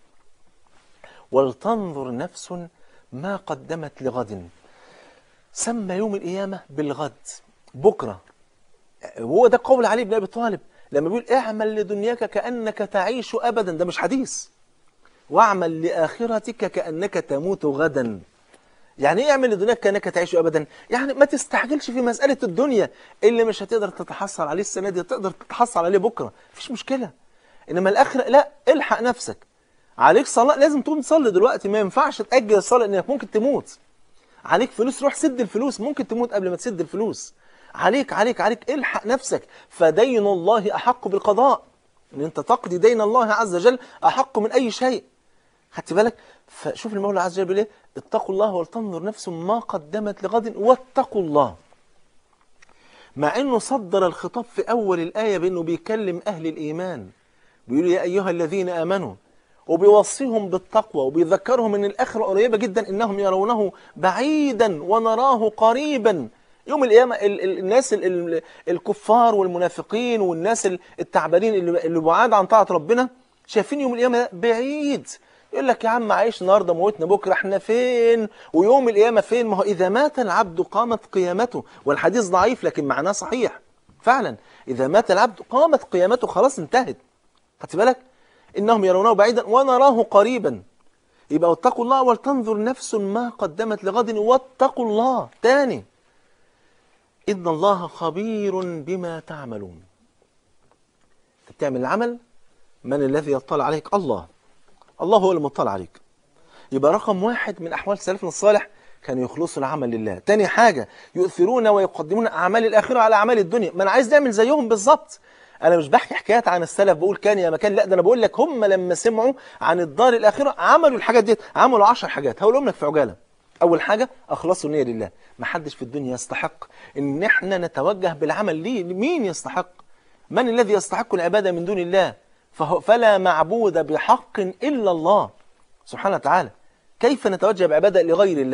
ولتنظر نفس ما قدمت لغد سمى يوم القيامة بالغد بكرة وهو ده قول علي بن أبي طالب لما بيقول اعمل لدنياك كأنك تعيش أبدا ده مش حديث واعمل لآخرتك كأنك تموت غدا يعني ايه اعمل لدنياك كأنك تعيش أبدا يعني ما تستعجلش في مسألة الدنيا اللي مش هتقدر تتحصل عليه السنة دي تقدر تتحصل عليه بكرة مفيش مشكلة إنما الآخرة لا الحق نفسك عليك صلاة لازم تقوم تصلي دلوقتي ما ينفعش تأجل الصلاة لأنك ممكن تموت عليك فلوس روح سد الفلوس ممكن تموت قبل ما تسد الفلوس عليك عليك عليك الحق نفسك فدين الله أحق بالقضاء ان انت تقضي دين الله عز وجل أحق من أي شيء خدت بالك فشوف المولى عز وجل بيقول ايه اتقوا الله ولتنظر نفس ما قدمت لغد واتقوا الله مع انه صدر الخطاب في اول الايه بانه بيكلم اهل الايمان بيقول يا ايها الذين امنوا وبيوصيهم بالتقوى وبيذكرهم ان الاخره قريبه جدا انهم يرونه بعيدا ونراه قريبا يوم القيامه ال ال الناس ال ال الكفار والمنافقين والناس ال- التعبانين اللي اللي بعاد عن طاعه ربنا شايفين يوم القيامه ده بعيد يقول لك يا عم عايش النهارده موتنا بكره احنا فين ويوم القيامه فين ما هو اذا مات العبد قامت قيامته والحديث ضعيف لكن معناه صحيح فعلا اذا مات العبد قامت قيامته خلاص انتهت خدت بالك انهم يرونه بعيدا ونراه قريبا يبقى واتقوا الله ولتنظر نفس ما قدمت لغد واتقوا الله تاني ان الله خبير بما تعملون انت بتعمل العمل من الذي يطلع عليك الله الله هو اللي مطلع عليك يبقى رقم واحد من أحوال سلفنا الصالح كانوا يخلصوا العمل لله تاني حاجة يؤثرون ويقدمون أعمال الآخرة على أعمال الدنيا ما أنا عايز نعمل زيهم بالظبط أنا مش بحكي حكايات عن السلف بقول كان يا مكان لا ده أنا بقول لك هم لما سمعوا عن الدار الآخرة عملوا الحاجات دي عملوا عشر حاجات هقولهم لك في عجالة أول حاجة أخلصوا النية لله ما حدش في الدنيا يستحق إن إحنا نتوجه بالعمل ليه مين يستحق من الذي يستحق العبادة من دون الله فهو فلا معبود بحق إلا الله سبحانه وتعالى كيف نتوجه بعبادة لغير الله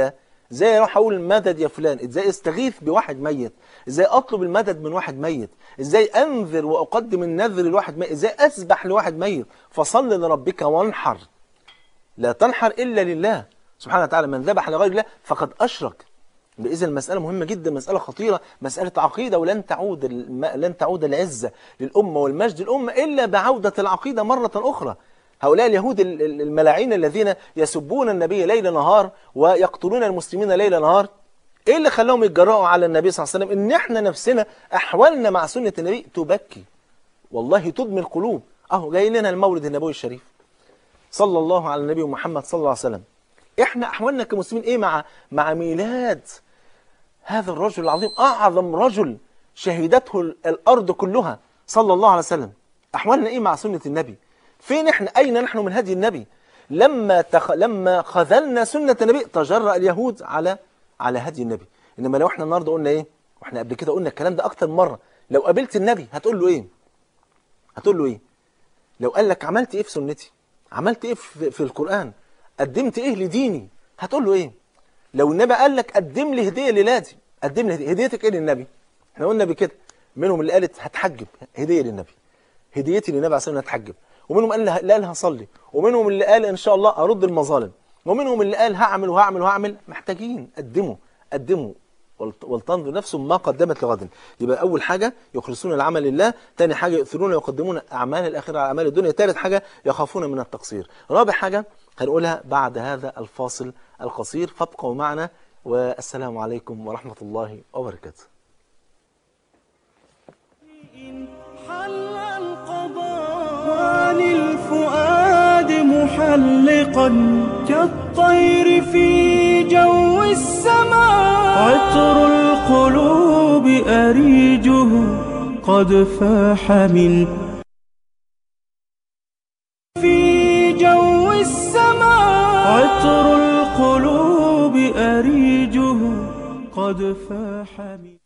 ازاي اروح اقول مدد يا فلان ازاي استغيث بواحد ميت ازاي اطلب المدد من واحد ميت ازاي انذر واقدم النذر لواحد ميت ازاي اسبح لواحد ميت فصل لربك وانحر لا تنحر الا لله سبحانه وتعالى من ذبح لغير الله فقد اشرك إذا المسألة مهمة جدا مسألة خطيرة مسألة عقيدة ولن تعود الم... لن تعود العزة للأمة والمجد للأمة إلا بعودة العقيدة مرة أخرى هؤلاء اليهود ال- ال- الملاعين الذين يسبون النبي ليل نهار ويقتلون المسلمين ليل نهار ايه اللي خلاهم يتجرأوا على النبي صلى الله عليه وسلم ان احنا نفسنا احوالنا مع سنة النبي تبكي والله تدمي القلوب اهو جاي لنا المولد النبوي الشريف صلى الله على النبي محمد صلى الله عليه وسلم احنا احوالنا كمسلمين ايه مع مع ميلاد هذا الرجل العظيم اعظم رجل شهدته ال- الارض كلها صلى الله عليه وسلم احوالنا ايه مع سنة النبي فين احنا اين نحن من هدي النبي لما تخ... لما خذلنا سنة النبي تجرأ اليهود على على هدي النبي انما لو احنا النهارده قلنا ايه واحنا قبل كده قلنا الكلام ده اكتر من مره لو قابلت النبي هتقول له ايه هتقول له ايه لو قال لك عملت ايه في سنتي عملت ايه في, في القرآن قدمت ايه لديني هتقول له ايه لو النبي قال لك قدم لي هدية للادي قدم لي هدية هديتك ايه للنبي احنا قلنا بكده منهم اللي قالت هتحجب هدية للنبي هديتي للنبي عليه الصلاه والسلام هتحجب ومنهم قال اللي قال هصلي ومنهم اللي قال ان شاء الله ارد المظالم ومنهم اللي قال هعمل وهعمل وهعمل محتاجين قدموا قدموا ولت- ولتنظر نفس ما قدمت لغد يبقى اول حاجه يخلصون العمل لله ثاني حاجه يؤثرون ويقدمون اعمال الاخره على اعمال الدنيا ثالث حاجه يخافون من التقصير رابع حاجه هنقولها بعد هذا الفاصل القصير فابقوا معنا والسلام عليكم ورحمه الله وبركاته إن حل القضاء وعن الفؤاد محلقا كالطير في جو السماء عطر القلوب أريجه قد فاح من في جو السماء عطر القلوب أريجه قد فاح من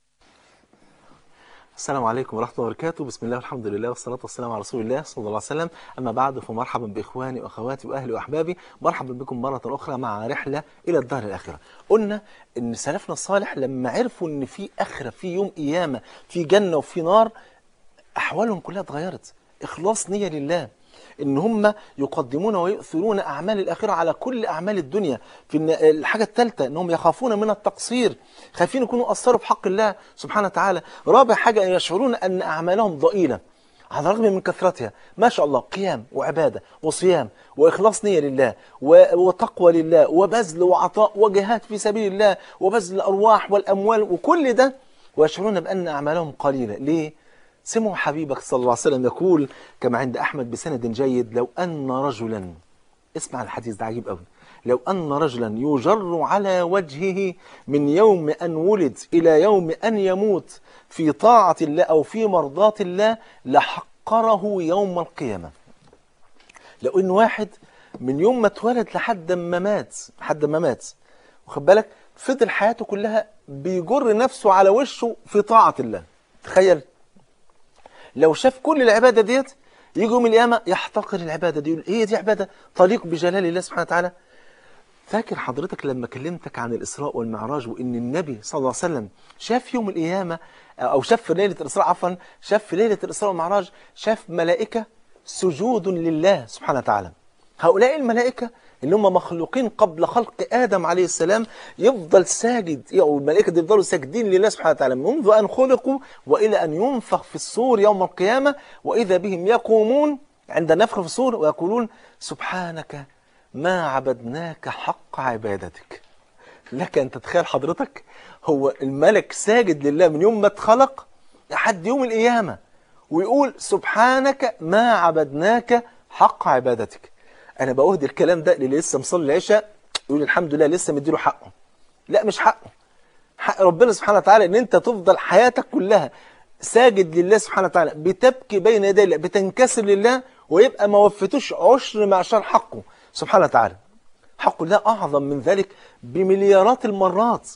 السلام عليكم ورحمة الله وبركاته بسم الله والحمد لله والصلاة والسلام على رسول الله صلى الله عليه وسلم أما بعد فمرحبا بإخواني وأخواتي وأهلي وأحبابي مرحبا بكم مرة أخرى مع رحلة إلى الدار الآخرة قلنا إن سلفنا الصالح لما عرفوا إن في آخرة في يوم قيامة في جنة وفي نار أحوالهم كلها اتغيرت إخلاص نية لله إن هم يقدمون ويؤثرون أعمال الآخرة على كل أعمال الدنيا في الن- الحاجة الثالثة إنهم يخافون من التقصير خايفين يكونوا قصروا في حق الله سبحانه وتعالى رابع حاجة أن يشعرون أن أعمالهم ضئيلة على الرغم من كثرتها ما شاء الله قيام وعبادة وصيام وإخلاص نية لله و- وتقوى لله وبذل وعطاء وجهاد في سبيل الله وبذل الأرواح والأموال وكل ده ويشعرون بأن أعمالهم قليلة ليه؟ سمعوا حبيبك صلى الله عليه وسلم يقول كما عند أحمد بسند جيد لو أن رجلا اسمع الحديث ده عجيب قوي لو أن رجلا يجر على وجهه من يوم أن ولد إلى يوم أن يموت في طاعة الله أو في مرضاة الله لحقره يوم القيامة لو إن واحد من يوم ما اتولد لحد ما مات لحد ما مات واخد بالك فضل حياته كلها بيجر نفسه على وشه في طاعة الله تخيل لو شاف كل العبادة ديت يجي يوم القيامة يحتقر العبادة دي يقول هي دي عبادة تليق بجلال الله سبحانه وتعالى فاكر حضرتك لما كلمتك عن الإسراء والمعراج وإن النبي صلى الله عليه وسلم شاف يوم القيامة أو شاف في ليلة الإسراء عفوا شاف في ليلة الإسراء والمعراج شاف ملائكة سجود لله سبحانه وتعالى هؤلاء الملائكة اللي هم مخلوقين قبل خلق آدم عليه السلام يفضل ساجد أو الملائكة دي يفضلوا ساجدين لله سبحانه وتعالى منذ أن خلقوا وإلى أن ينفخ في الصور يوم القيامة وإذا بهم يقومون عند النفخ في الصور ويقولون سبحانك ما عبدناك حق عبادتك لك أن تتخيل حضرتك هو الملك ساجد لله من يوم ما اتخلق لحد يوم القيامة ويقول سبحانك ما عبدناك حق عبادتك أنا بأهدي الكلام ده اللي لسه مصلي العشاء يقول الحمد لله لسه مديله حقه لا مش حقه حق ربنا سبحانه وتعالى ان انت تفضل حياتك كلها ساجد لله سبحانه وتعالى بتبكي بين يدي الله بتنكسر لله ويبقى ما وفتوش عشر معشر حقه سبحانه وتعالى حق الله أعظم من ذلك بمليارات المرات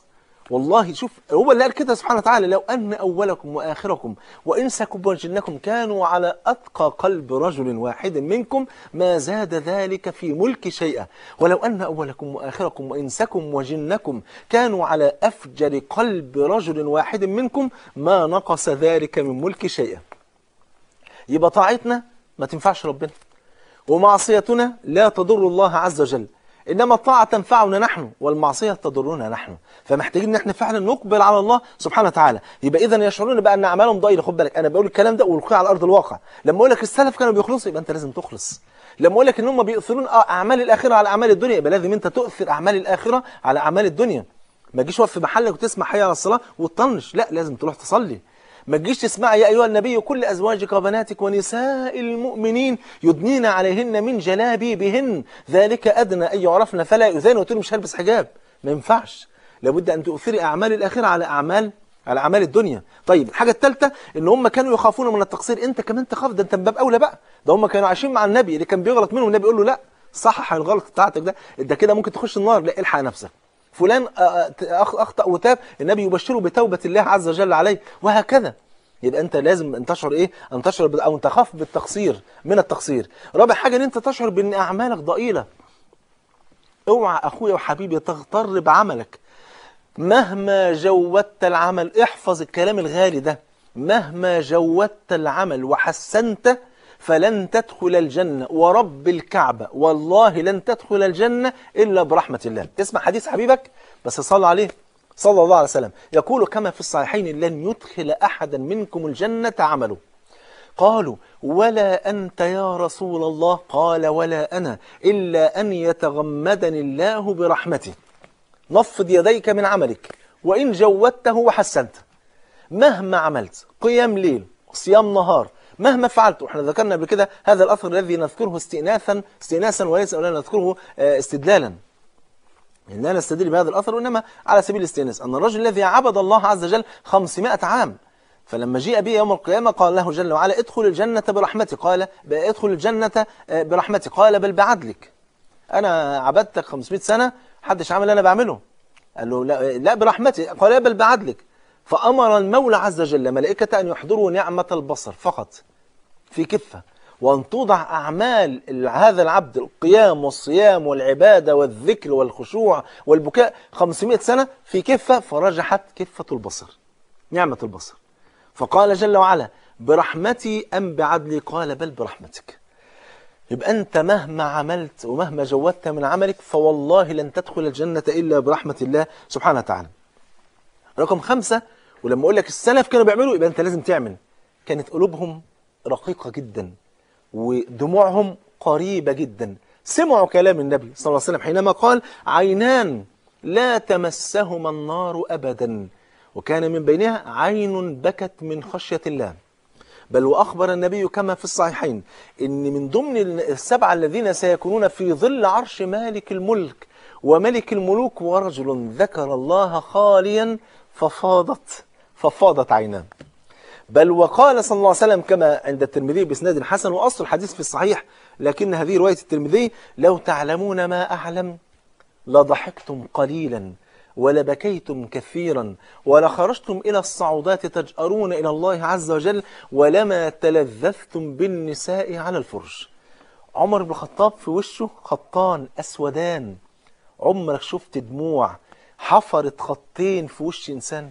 والله شوف هو اللي قال كده سبحانه وتعالى لو أن أولكم وآخركم وإنسكم وجنكم كانوا على أتقى قلب رجل واحد منكم ما زاد ذلك في ملك شيئا ولو أن أولكم وآخركم وإنسكم وجنكم كانوا على أفجر قلب رجل واحد منكم ما نقص ذلك من ملك شيئا يبقى طاعتنا ما تنفعش ربنا ومعصيتنا لا تضر الله عز وجل إنما الطاعة تنفعنا نحن والمعصية تضرنا نحن فمحتاجين ان احنا فعلا نقبل على الله سبحانه وتعالى يبقى اذا يشعرون بقى ان اعمالهم ضئيله خد بالك انا بقول الكلام ده والقيه على ارض الواقع لما اقول لك السلف كانوا بيخلصوا يبقى انت لازم تخلص لما اقول لك ان هم بيؤثرون اعمال الاخره على اعمال الدنيا يبقى لازم انت تؤثر اعمال الاخره على اعمال الدنيا ما تجيش واقف في محلك وتسمع حي على الصلاه وتطنش لا لازم تروح تصلي ما تجيش تسمع يا ايها النبي كل ازواجك وبناتك ونساء المؤمنين يدنين عليهن من جلابيبهن ذلك ادنى ان يعرفن فلا يؤذين وتقول مش هلبس حجاب ما ينفعش لابد ان تؤثري اعمال الاخره على اعمال على اعمال الدنيا طيب الحاجه الثالثه ان هم كانوا يخافون من التقصير انت كمان تخاف ده انت من باب اولى بقى ده هم كانوا عايشين مع النبي اللي كان بيغلط منهم النبي يقول له لا صحح الغلط بتاعتك ده ده كده ممكن تخش النار لا الحق نفسك فلان اخطا وتاب النبي يبشره بتوبه الله عز وجل عليه وهكذا يبقى انت لازم ان تشعر ايه ان تشعر او تخاف بالتقصير من التقصير رابع حاجه ان انت تشعر بان اعمالك ضئيله اوعى اخويا وحبيبي تغتر بعملك مهما جودت العمل احفظ الكلام الغالي ده مهما جودت العمل وحسنت فلن تدخل الجنة ورب الكعبة والله لن تدخل الجنة إلا برحمة الله تسمع حديث حبيبك بس صلى عليه صلى الله عليه وسلم يقول كما في الصحيحين لن يدخل أحدا منكم الجنة عمله قالوا ولا أنت يا رسول الله قال ولا أنا إلا أن يتغمدني الله برحمته نفض يديك من عملك وإن جودته وحسنته مهما عملت قيام ليل صيام نهار مهما فعلت واحنا ذكرنا قبل كده هذا الأثر الذي نذكره استئناثا استئناسا وليس ولا نذكره استدلالا إن لا نستدل بهذا الأثر وإنما على سبيل الاستئناس أن الرجل الذي عبد الله عز وجل 500 عام فلما جيء به يوم القيامة قال له جل وعلا ادخل الجنة برحمتي قال ادخل الجنة برحمتي قال بل بعدلك أنا عبدتك 500 سنة حدش عمل اللي أنا بعمله قال له لا, لا برحمتي قال بل بعدلك فأمر المولى عز وجل ملائكة أن يحضروا نعمة البصر فقط في كفة وأن توضع أعمال هذا العبد القيام والصيام والعبادة والذكر والخشوع والبكاء 500 سنة في كفة فرجحت كفة البصر نعمة البصر فقال جل وعلا برحمتي أم بعدلي قال بل برحمتك يبقى أنت مهما عملت ومهما جودت من عملك فوالله لن تدخل الجنة إلا برحمة الله سبحانه وتعالى رقم خمسة ولما أقول لك السلف كانوا بيعملوا يبقى أنت لازم تعمل كانت قلوبهم رقيقة جدا ودموعهم قريبة جدا سمعوا كلام النبي صلى الله عليه وسلم حينما قال عينان لا تمسهما النار أبدا وكان من بينها عين بكت من خشية الله بل وأخبر النبي كما في الصحيحين إن من ضمن السبعة الذين سيكونون في ظل عرش مالك الملك وملك الملوك ورجل ذكر الله خاليا ففاضت ففاضت عيناه بل وقال صلى الله عليه وسلم كما عند الترمذي باسناد حسن واصل الحديث في الصحيح لكن هذه روايه الترمذي لو تعلمون ما اعلم لضحكتم قليلا ولبكيتم كثيرا ولخرجتم الى الصعودات تجأرون الى الله عز وجل ولما تلذذتم بالنساء على الفرش عمر بن الخطاب في وشه خطان اسودان عمرك شفت دموع حفرت خطين في وش انسان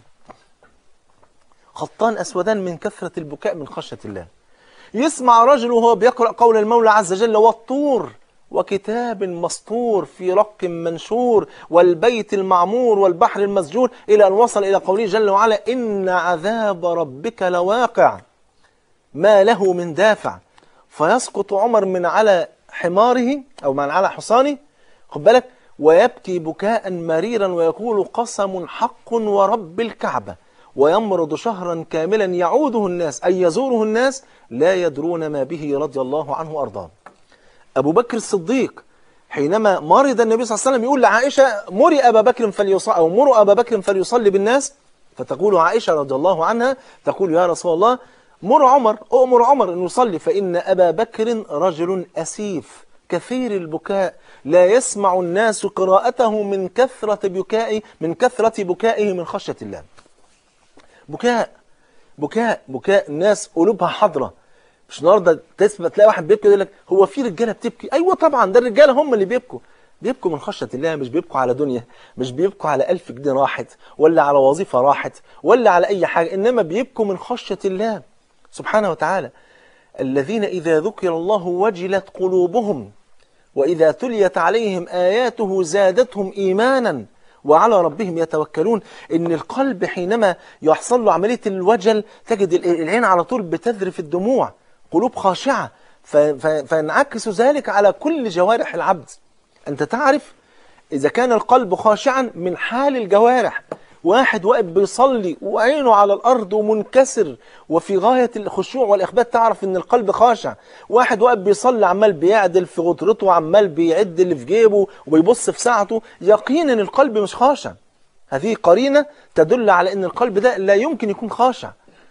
خطان أسودان من كثرة البكاء من خشية الله يسمع رجل وهو بيقرأ قول المولى عز وجل والطور وكتاب مسطور في رق منشور والبيت المعمور والبحر المسجور إلى أن وصل إلى قوله جل وعلا إن عذاب ربك لواقع ما له من دافع فيسقط عمر من على حماره أو من على حصانه خد بالك ويبكي بكاء مريرا ويقول قسم حق ورب الكعبة ويمرض شهرا كاملا يعوده الناس أي يزوره الناس لا يدرون ما به رضي الله عنه وأرضاه أبو بكر الصديق حينما مرض النبي صلى الله عليه وسلم يقول لعائشة مري أبا بكر فليصلي أو مروا أبا بكر فليصلي بالناس فتقول عائشة رضي الله عنها تقول يا رسول الله مر عمر أؤمر عمر أن يصلي فإن أبا بكر رجل أسيف كثير البكاء لا يسمع الناس قراءته من كثرة بكائه من كثرة بكائه من خشية الله بكاء بكاء بكاء الناس قلوبها حاضرة مش النهارده تسمع تلاقي واحد بيبكي يقول لك هو في رجاله بتبكي ايوه طبعا ده الرجاله هم اللي بيبكوا بيبكوا من خشيه الله مش بيبكوا على دنيا مش بيبكوا على ألف جنيه راحت ولا على وظيفه راحت ولا على اي حاجه انما بيبكوا من خشيه الله سبحانه وتعالى الذين اذا ذكر الله وجلت قلوبهم وإذا تليت عليهم آياته زادتهم إيمانا وعلى ربهم يتوكلون إن القلب حينما يحصل له عملية الوجل تجد ال- العين على طول بتذرف الدموع قلوب خاشعة ف- ف- فينعكس ذلك على كل جوارح العبد أنت تعرف إذا كان القلب خاشعا من حال الجوارح واحد واقف بيصلي وعينه على الأرض ومنكسر وفي غاية الخشوع والإخبات تعرف إن القلب خاشع واحد واقف بيصلي عمال بيعدل في غطرته وعمال بيعد اللي في جيبه وبيبص في ساعته يقينا القلب مش خاشع هذه قرينة تدل على إن القلب ده لا يمكن يكون خاشع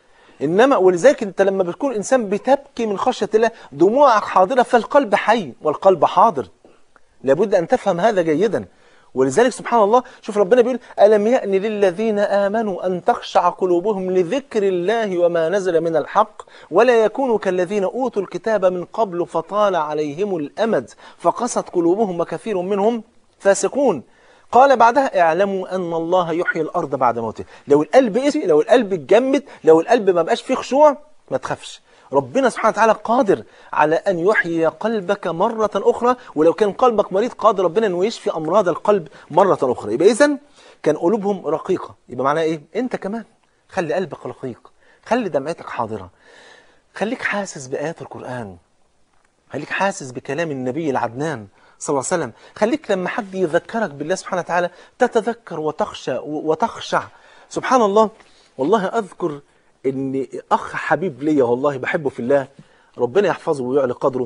انما ولذلك انت لما بتكون انسان بتبكي من خشيه الله دموعك حاضره فالقلب حي والقلب حاضر لابد ان تفهم هذا جيدا ولذلك سبحان الله شوف ربنا بيقول ألم يأن للذين آمنوا أن تخشع قلوبهم لذكر الله وما نزل من الحق ولا يكونوا كالذين أوتوا الكتاب من قبل فطال عليهم الأمد فقست قلوبهم وكثير منهم فاسقون قال بعدها اعلموا أن الله يحيي الأرض بعد موته لو القلب قسي لو القلب اتجمد لو القلب ما بقاش فيه خشوع ما تخافش ربنا سبحانه وتعالى قادر على أن يحيي قلبك مرة أخرى ولو كان قلبك مريض قادر ربنا أنه يشفي أمراض القلب مرة أخرى يبقى إذن كان قلوبهم رقيقة يبقى معناها إيه؟ أنت كمان خلي قلبك رقيق خلي دمعتك حاضرة خليك حاسس بآيات القرآن خليك حاسس بكلام النبي العدنان صلى الله عليه وسلم خليك لما حد يذكرك بالله سبحانه وتعالى تتذكر وتخشى وتخشع سبحان الله والله أذكر ان اخ حبيب ليا والله بحبه في الله ربنا يحفظه ويعلي قدره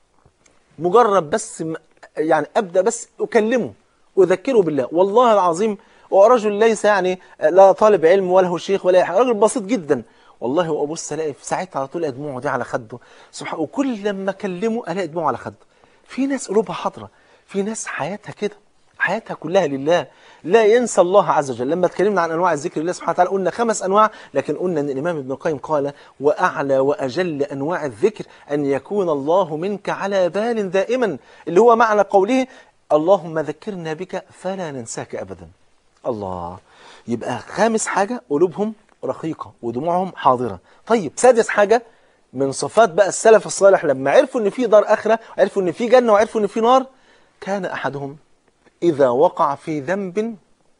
مجرد بس م- يعني ابدا بس اكلمه اذكره بالله والله العظيم ورجل ليس يعني لا طالب علم ولا هو شيخ ولا أي حاجه راجل بسيط جدا والله وابص الاقي في ساعتها على طول دموعه دي على خده سبحان وكل لما اكلمه الاقي دموعه على خده في ناس قلوبها حاضره في ناس حياتها كده حياتها كلها لله لا ينسى الله عز وجل لما اتكلمنا عن انواع الذكر لله سبحانه وتعالى قلنا خمس انواع لكن قلنا ان الامام ابن القيم قال واعلى واجل انواع الذكر ان يكون الله منك على بال دائما اللي هو معنى قوله اللهم ذكرنا بك فلا ننساك ابدا الله يبقى خامس حاجه قلوبهم رقيقه ودموعهم حاضره طيب سادس حاجه من صفات بقى السلف الصالح لما عرفوا ان في دار اخره عرفوا ان في جنه وعرفوا ان في نار كان احدهم إذا وقع في ذنب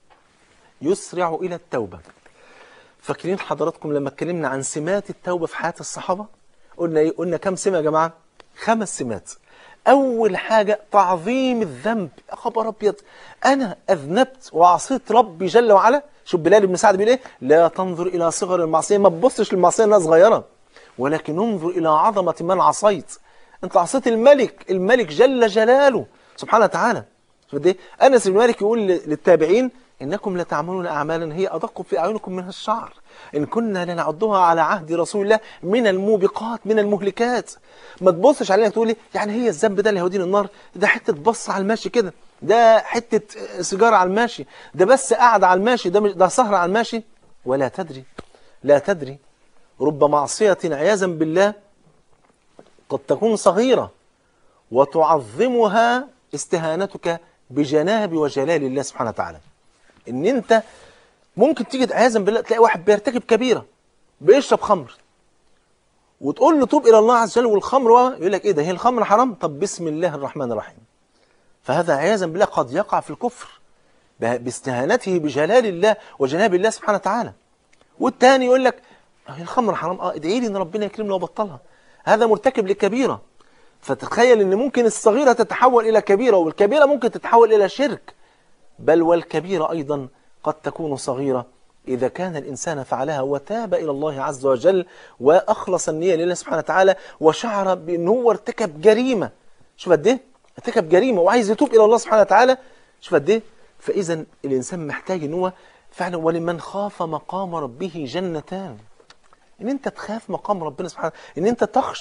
يسرع إلى التوبة فاكرين حضراتكم لما اتكلمنا عن سمات التوبة في حياة الصحابة قلنا إيه؟ قلنا كم سمة يا جماعة خمس سمات أول حاجة تعظيم الذنب يا خبر أبيض أنا أذنبت وعصيت ربي جل وعلا شوف بلال بن سعد بيقول إيه لا تنظر إلى صغر المعصية ما تبصش للمعصية إنها صغيرة ولكن انظر إلى عظمة من عصيت أنت عصيت الملك الملك جل جلاله سبحانه وتعالى شوف قد ايه انس بن مالك يقول للتابعين انكم لتعملون اعمالا هي ادق في اعينكم منها الشعر ان كنا لنعدها على عهد رسول الله من الموبقات من المهلكات ما تبصش علينا تقول لي يعني هي الذنب ده اللي هيوديني النار ده حته بص على الماشي كده ده حته سيجاره على الماشي ده بس قاعد على الماشي ده مش ده سهره على الماشي ولا تدري لا تدري رب معصيه عياذا بالله قد تكون صغيره وتعظمها استهانتك بجناب وجلال الله سبحانه وتعالى ان انت ممكن تيجي عياذا بالله تلاقي واحد بيرتكب كبيره بيشرب خمر وتقول له توب الى الله عز وجل والخمر و- يقول لك ايه ده هي الخمر حرام طب بسم الله الرحمن الرحيم فهذا عياذا بالله قد يقع في الكفر ب- باستهانته بجلال الله وجناب الله سبحانه وتعالى والتاني يقول لك هي الخمر حرام اه ادعي لي ان ربنا يكرمني وابطلها هذا مرتكب لكبيره فتخيل ان ممكن الصغيره تتحول الى كبيره والكبيره ممكن تتحول الى شرك بل والكبيره ايضا قد تكون صغيره اذا كان الانسان فعلها وتاب الى الله عز وجل واخلص النيه لله سبحانه وتعالى وشعر بان هو ارتكب جريمه شوف قد ايه ارتكب جريمه وعايز يتوب الى الله سبحانه وتعالى شوف قد ايه فاذا الانسان محتاج ان هو فعلا ولمن خاف مقام ربه جنتان ان انت تخاف مقام ربنا سبحانه ان انت تخشى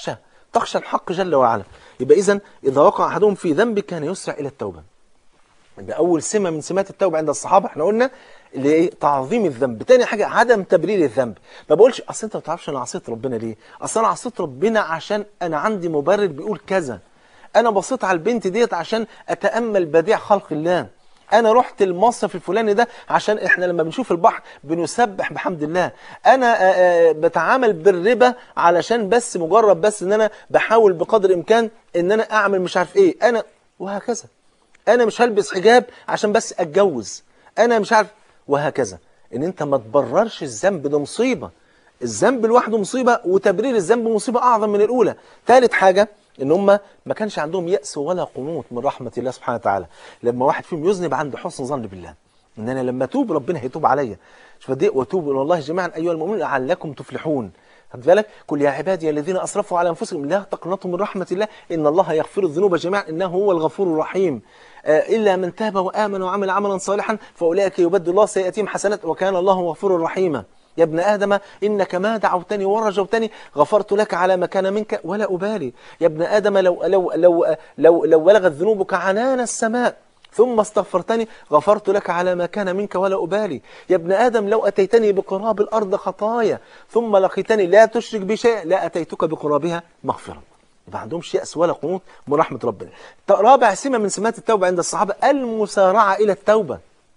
تخشى الحق جل وعلا يبقى اذا اذا وقع احدهم في ذنب كان يسرع الى التوبه يبقى اول سمه من سمات التوبه عند الصحابه احنا قلنا اللي ايه تعظيم الذنب تاني حاجه عدم تبرير الذنب ما بقولش اصل انت ما تعرفش انا عصيت ربنا ليه اصل انا عصيت ربنا عشان انا عندي مبرر بيقول كذا انا بصيت على البنت ديت عشان اتامل بديع خلق الله انا رحت المصرف الفلاني ده عشان احنا لما بنشوف البحر بنسبح بحمد الله انا آه، آه، بتعامل بالربا علشان بس مجرد بس ان انا بحاول بقدر الامكان ان انا اعمل مش عارف ايه انا وهكذا انا مش هلبس حجاب عشان بس اتجوز انا مش عارف وهكذا ان انت ما تبررش الذنب ده مصيبه الذنب لوحده مصيبه وتبرير الذنب مصيبه اعظم من الاولى ثالث حاجه ان هم ما كانش عندهم يأس ولا قنوط من رحمه الله سبحانه وتعالى لما واحد فيهم يذنب عنده حسن ظن بالله ان انا لما اتوب ربنا هيتوب عليا شوف قد ايه وتوبوا الى الله جميعا ايها المؤمنون لعلكم تفلحون خد بالك قل يا عبادي الذين اسرفوا على انفسهم لا تقنطوا من رحمه الله ان الله يغفر الذنوب جميعا انه هو الغفور الرحيم آه، الا من تاب وامن وعمل عملا صالحا فاولئك يبدل الله سيئاتهم حسنات وكان الله غفورا رحيما يا ابن آدم إنك ما دعوتني ورجوتني غفرت لك على ما كان منك ولا أبالي يا ابن آدم لو, لو, لو, لو, لو بلغت ذنوبك عنان السماء ثم استغفرتني غفرت لك على ما كان منك ولا أبالي يا ابن آدم لو أتيتني بقراب الأرض خطايا ثم لقيتني لا تشرك بي شيء لا أتيتك بقرابها مغفرة ما عندهمش يأس ولا قنوط من رحمة ربنا رابع سمة من سمات التوبة عند الصحابة المسارعة إلى التوبة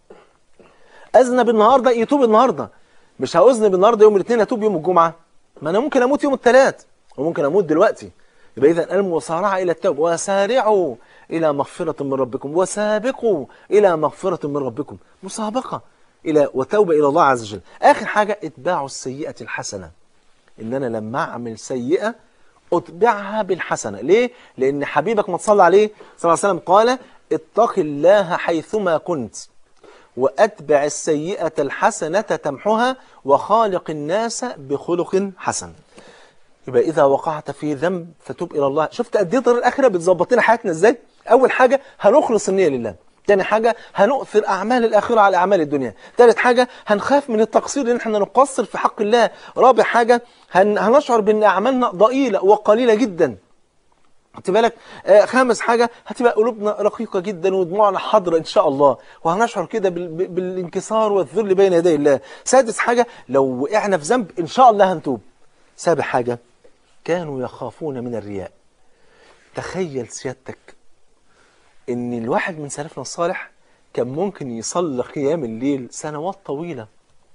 أذنب النهاردة يتوب النهاردة مش هأذنب النهاردة يوم الاثنين أتوب يوم الجمعة ما أنا ممكن أموت يوم الثلاث وممكن أموت دلوقتي يبقى إذا المسارعة إلى التوبة وسارعوا إلى مغفرة من ربكم وسابقوا إلى مغفرة من ربكم مسابقة إلى وتوبة إلى الله عز وجل آخر حاجة اتباع السيئة الحسنة إن أنا لما أعمل سيئة أتبعها بالحسنة ليه؟ لأن حبيبك ما تصلى عليه صلى الله عليه وسلم قال اتق الله حيثما كنت وأتبع السيئة الحسنة تمحها وخالق الناس بخلق حسن يبقى إذا وقعت في ذنب فتوب إلى الله شفت قد إيه الدار الآخرة بتظبط لنا حياتنا إزاي أول حاجة هنخلص النية لله تاني حاجة هنؤثر أعمال الآخرة على أعمال الدنيا تالت حاجة هنخاف من التقصير لأن احنا نقصر في حق الله رابع حاجة هن... هنشعر بأن أعمالنا ضئيلة وقليلة جدا خدت بالك آه خامس حاجة هتبقى قلوبنا رقيقة جدا ودموعنا حاضرة إن شاء الله وهنشعر كده بال... بالانكسار والذل بين يدي الله سادس حاجة لو وقعنا في ذنب إن شاء الله هنتوب سابع حاجة كانوا يخافون من الرياء تخيل سيادتك ان الواحد من سلفنا الصالح كان ممكن يصلي قيام الليل سنوات طويلة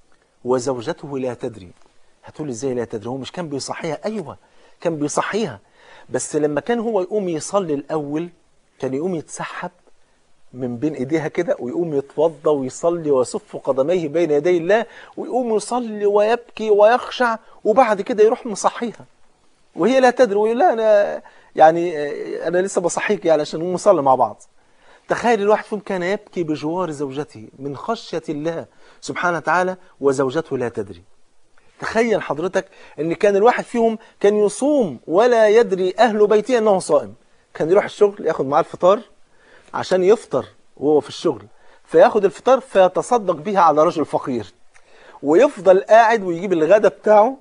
وزوجته لا تدري هتقول ازاي لا تدري هو مش كان بيصحيها ايوه كان بيصحيها بس لما كان هو يقوم يصلي الاول كان يقوم يتسحب من بين ايديها كده ويقوم يتوضى ويصلي ويصف قدميه بين يدي الله ويقوم يصلي ويبكي ويخشع وبعد كده يروح مصحيها وهي لا تدري ويقول لا انا يعني انا لسه بصحيك يعني عشان نقوم نصلي مع بعض تخيل الواحد فيهم كان يبكي بجوار زوجته من خشية الله سبحانه وتعالى وزوجته لا تدري تخيل حضرتك ان كان الواحد فيهم كان يصوم ولا يدري اهل بيته انه صائم كان يروح الشغل ياخد معاه الفطار عشان يفطر وهو في الشغل فياخد الفطار فيتصدق بيها على رجل فقير ويفضل قاعد ويجيب الغداء بتاعه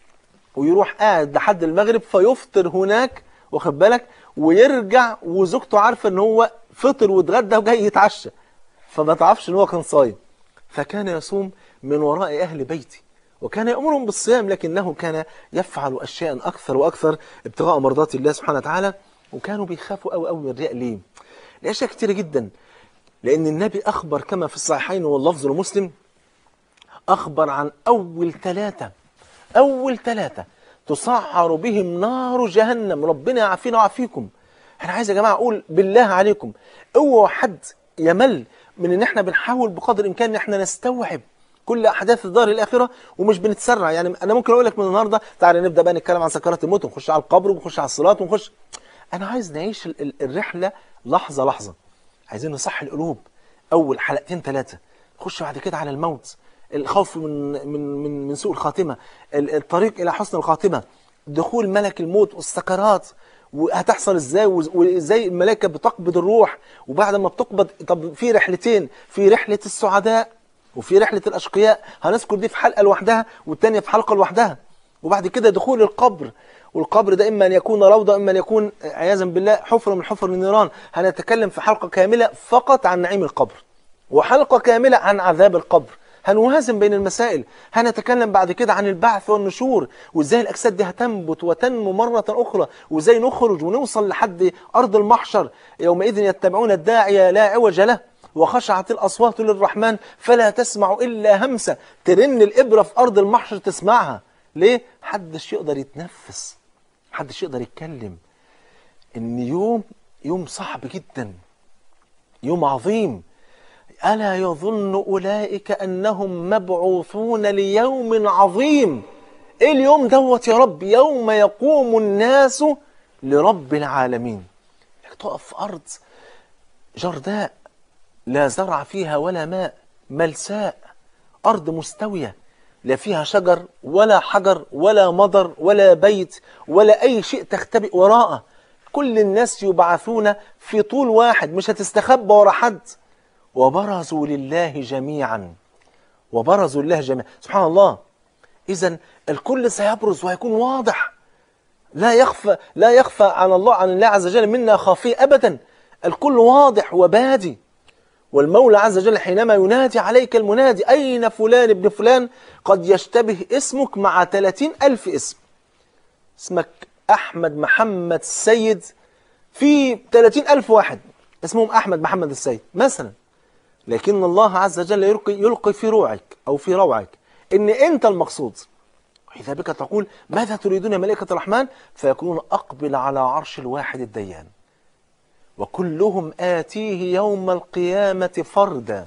ويروح قاعد لحد المغرب فيفطر هناك واخد بالك ويرجع وزوجته عارفه ان هو فطر واتغدى وجاي يتعشى فما تعرفش ان هو كان صايم فكان يصوم من وراء اهل بيته وكان يأمرهم بالصيام لكنه كان يفعل أشياء أكثر وأكثر ابتغاء مرضات الله سبحانه وتعالى وكانوا بيخافوا أوي أوي من الرياء ليه؟ لأشياء كتيرة جدا لأن النبي أخبر كما في الصحيحين واللفظ المسلم أخبر عن أول ثلاثة أول ثلاثة تسعر بهم نار جهنم ربنا يعافينا ويعافيكم انا عايز يا جماعة أقول بالله عليكم اوعوا حد يمل من ان احنا بنحاول بقدر الامكان ان احنا نستوعب كل احداث الدار الاخره ومش بنتسرع يعني انا ممكن اقول لك من النهارده تعالى نبدا بقى نتكلم عن سكرات الموت ونخش على القبر ونخش على الصلاه ونخش انا عايز نعيش ال- ال- الرحله لحظه لحظه عايزين نصحي القلوب اول حلقتين ثلاثه نخش بعد كده على الموت الخوف من من من من سوء الخاتمه ال- الطريق الى حسن الخاتمه دخول ملك الموت والسكرات وهتحصل ازاي وز- وازاي الملائكه بتقبض الروح وبعد ما بتقبض طب في رحلتين في رحله السعداء وفي رحله الاشقياء هنذكر دي في حلقه لوحدها والثانيه في حلقه لوحدها وبعد كده دخول القبر والقبر ده إما أن يكون روضة إما أن يكون عياذا بالله حفرة من حفر النيران هنتكلم في حلقة كاملة فقط عن نعيم القبر وحلقة كاملة عن عذاب القبر هنوازن بين المسائل هنتكلم بعد كده عن البعث والنشور وازاي الاجساد دي هتنبت وتنمو مره اخرى وازاي نخرج ونوصل لحد ارض المحشر يومئذ يتبعون الداعي لا عوج له وخشعت الاصوات للرحمن فلا تسمع الا همسه ترن الابره في ارض المحشر تسمعها ليه حدش يقدر يتنفس حدش يقدر يتكلم ان يوم يوم صعب جدا يوم عظيم ألا يظن أولئك أنهم مبعوثون ليوم عظيم إيه اليوم دوت يا رب يوم يقوم الناس لرب العالمين إنك تقف في أرض جرداء لا زرع فيها ولا ماء ملساء أرض مستوية لا فيها شجر ولا حجر ولا مضر ولا بيت ولا أي شيء تختبئ وراءه كل الناس يبعثون في طول واحد مش هتستخبى ورا حد وبرزوا لله جميعا وبرزوا لله جميعا سبحان الله إذا الكل سيبرز وهيكون واضح لا يخفى لا يخفى عن الله عن الله عز وجل منا خافية أبدا الكل واضح وبادي والمولى عز وجل حينما ينادي عليك المنادي أين فلان ابن فلان قد يشتبه اسمك مع 30 ألف اسم اسمك أحمد محمد السيد في 30 ألف واحد اسمهم أحمد محمد السيد مثلا لكن الله عز وجل يلقي, يلقي في روعك أو في روعك إن أنت المقصود وإذا بك تقول ماذا تريدون يا ملائكة الرحمن فيكونون أقبل على عرش الواحد الديان وكلهم آتيه يوم القيامة فردا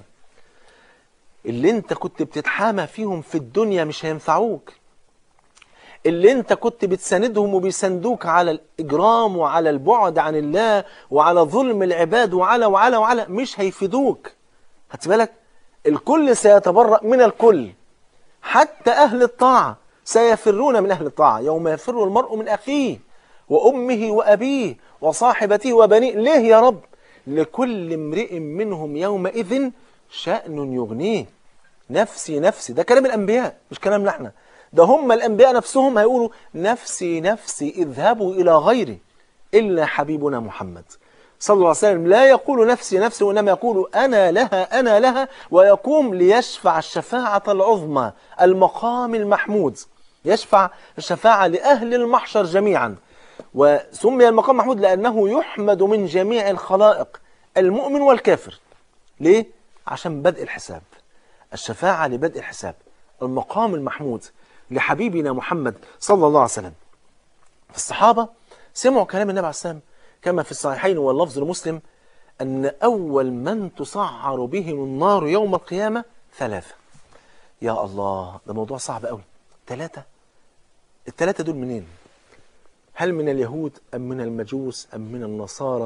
اللي انت كنت بتتحامى فيهم في الدنيا مش هينفعوك اللي انت كنت بتساندهم وبيساندوك على الإجرام وعلى البعد عن الله وعلى ظلم العباد وعلى وعلى وعلى مش هيفيدوك خدت بالك الكل سيتبرأ من الكل حتى أهل الطاعة سيفرون من أهل الطاعة يوم يفر المرء من أخيه وأمه وأبيه وصاحبته وبنيه ليه يا رب لكل امرئ منهم يومئذ شأن يغنيه نفسي نفسي ده كلام الأنبياء مش كلامنا احنا ده هم الأنبياء نفسهم هيقولوا نفسي نفسي اذهبوا إلى غيري إلا حبيبنا محمد صلى الله عليه وسلم لا يقول نفسي نفسي وإنما يقول أنا لها أنا لها ويقوم ليشفع الشفاعة العظمى المقام المحمود يشفع الشفاعة لأهل المحشر جميعا وسمي المقام محمود لأنه يحمد من جميع الخلائق المؤمن والكافر ليه؟ عشان بدء الحساب الشفاعة لبدء الحساب المقام المحمود لحبيبنا محمد صلى الله عليه وسلم الصحابة سمعوا كلام النبي عليه السلام كما في الصحيحين واللفظ لمسلم أن أول من تسعر بهم النار يوم القيامة ثلاثة يا الله ده موضوع صعب قوي ثلاثة الثلاثة دول منين هل من اليهود أم من المجوس أم من النصارى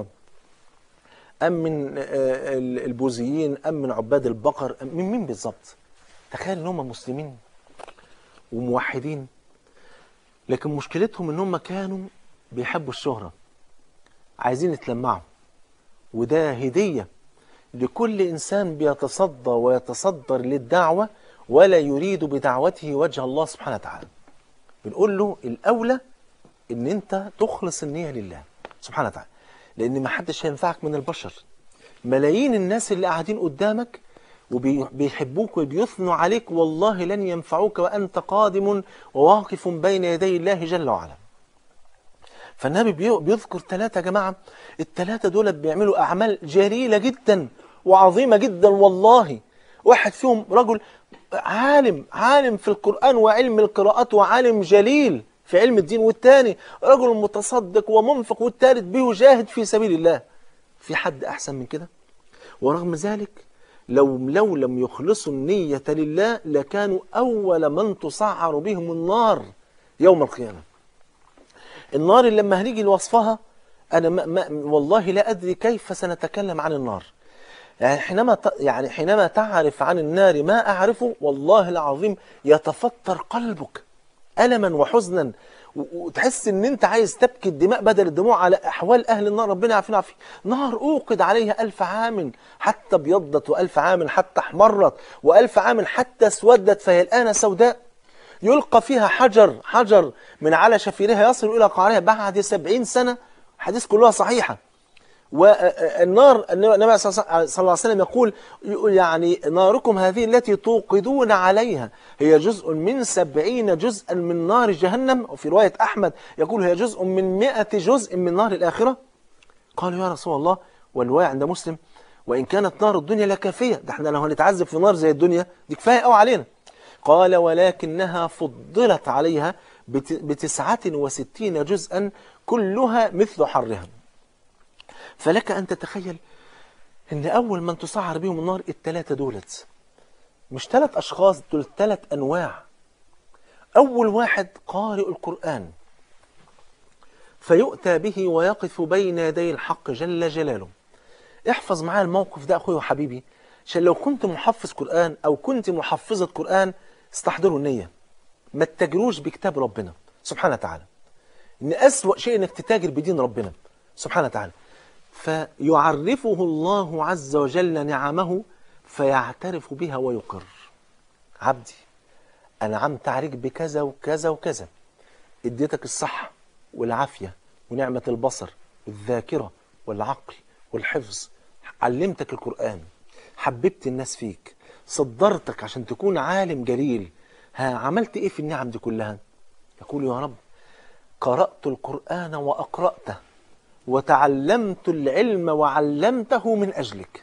أم من البوذيين أم من عباد البقر أم من مين بالظبط تخيل ان هم مسلمين وموحدين لكن مشكلتهم ان هم كانوا بيحبوا الشهرة عايزين يتلمعوا وده هدية لكل إنسان بيتصدى ويتصدر للدعوة ولا يريد بدعوته وجه الله سبحانه وتعالى بنقول له الأولى ان انت تخلص النية لله سبحانه وتعالى لان ما حدش هينفعك من البشر ملايين الناس اللي قاعدين قدامك وبيحبوك وبيثنوا عليك والله لن ينفعوك وأنت قادم وواقف بين يدي الله جل وعلا فالنبي بيذكر ثلاثة يا جماعة الثلاثة دول بيعملوا أعمال جليلة جدا وعظيمة جدا والله واحد فيهم رجل عالم عالم في القرآن وعلم القراءات وعالم جليل في علم الدين والتاني رجل متصدق ومنفق والتالت بيجاهد في سبيل الله في حد أحسن من كده ورغم ذلك لو لو لم يخلصوا النية لله لكانوا أول من تسعر بهم النار يوم القيامة النار اللي لما هنيجي لوصفها أنا ما ما والله لا أدري كيف سنتكلم عن النار يعني حينما يعني حينما تعرف عن النار ما أعرفه والله العظيم يتفطر قلبك ألما وحزنا وتحس ان انت عايز تبكي الدماء بدل الدموع على احوال اهل النار ربنا يعافينا ويعافيك نار اوقد عليها الف عام حتى ابيضت والف عام حتى احمرت والف عام حتى اسودت فهي الان سوداء يلقى فيها حجر حجر من على شفيرها يصل إلى قعرها بعد سبعين سنة حديث كلها صحيحة والنار النبي صلى الله عليه وسلم يقول يعني ناركم هذه التي توقدون عليها هي جزء من سبعين جزءا من نار جهنم وفي رواية أحمد يقول هي جزء من مئة جزء من نار الآخرة قالوا يا رسول الله والرواية عند مسلم وإن كانت نار الدنيا لكافية ده احنا لو هنتعذب في نار زي الدنيا دي كفاية قوي علينا قال ولكنها فضلت عليها بت- بتسعة وستين جزءا كلها مثل حرها فلك أن تتخيل أن أول من تسعر بهم النار التلاتة دولت مش ثلاث أشخاص دول ثلاث أنواع أول واحد قارئ القرآن فيؤتى به ويقف بين يدي الحق جل جلاله احفظ معايا الموقف ده أخوي وحبيبي عشان لو كنت محفظ قرآن أو كنت محفظة قرآن استحضروا النية ما تتاجروش بكتاب ربنا سبحانه وتعالى إن أسوأ شيء إنك تتاجر بدين ربنا سبحانه وتعالى فيعرفه الله عز وجل نعمه فيعترف بها ويقر عبدي أنعمت عليك بكذا وكذا وكذا اديتك الصحة والعافية ونعمة البصر والذاكرة والعقل والحفظ علمتك القرآن حببت الناس فيك صدرتك عشان تكون عالم جليل ها عملت ايه في النعم دي كلها يقول يا رب قرأت القرآن وأقرأته وتعلمت العلم وعلمته من أجلك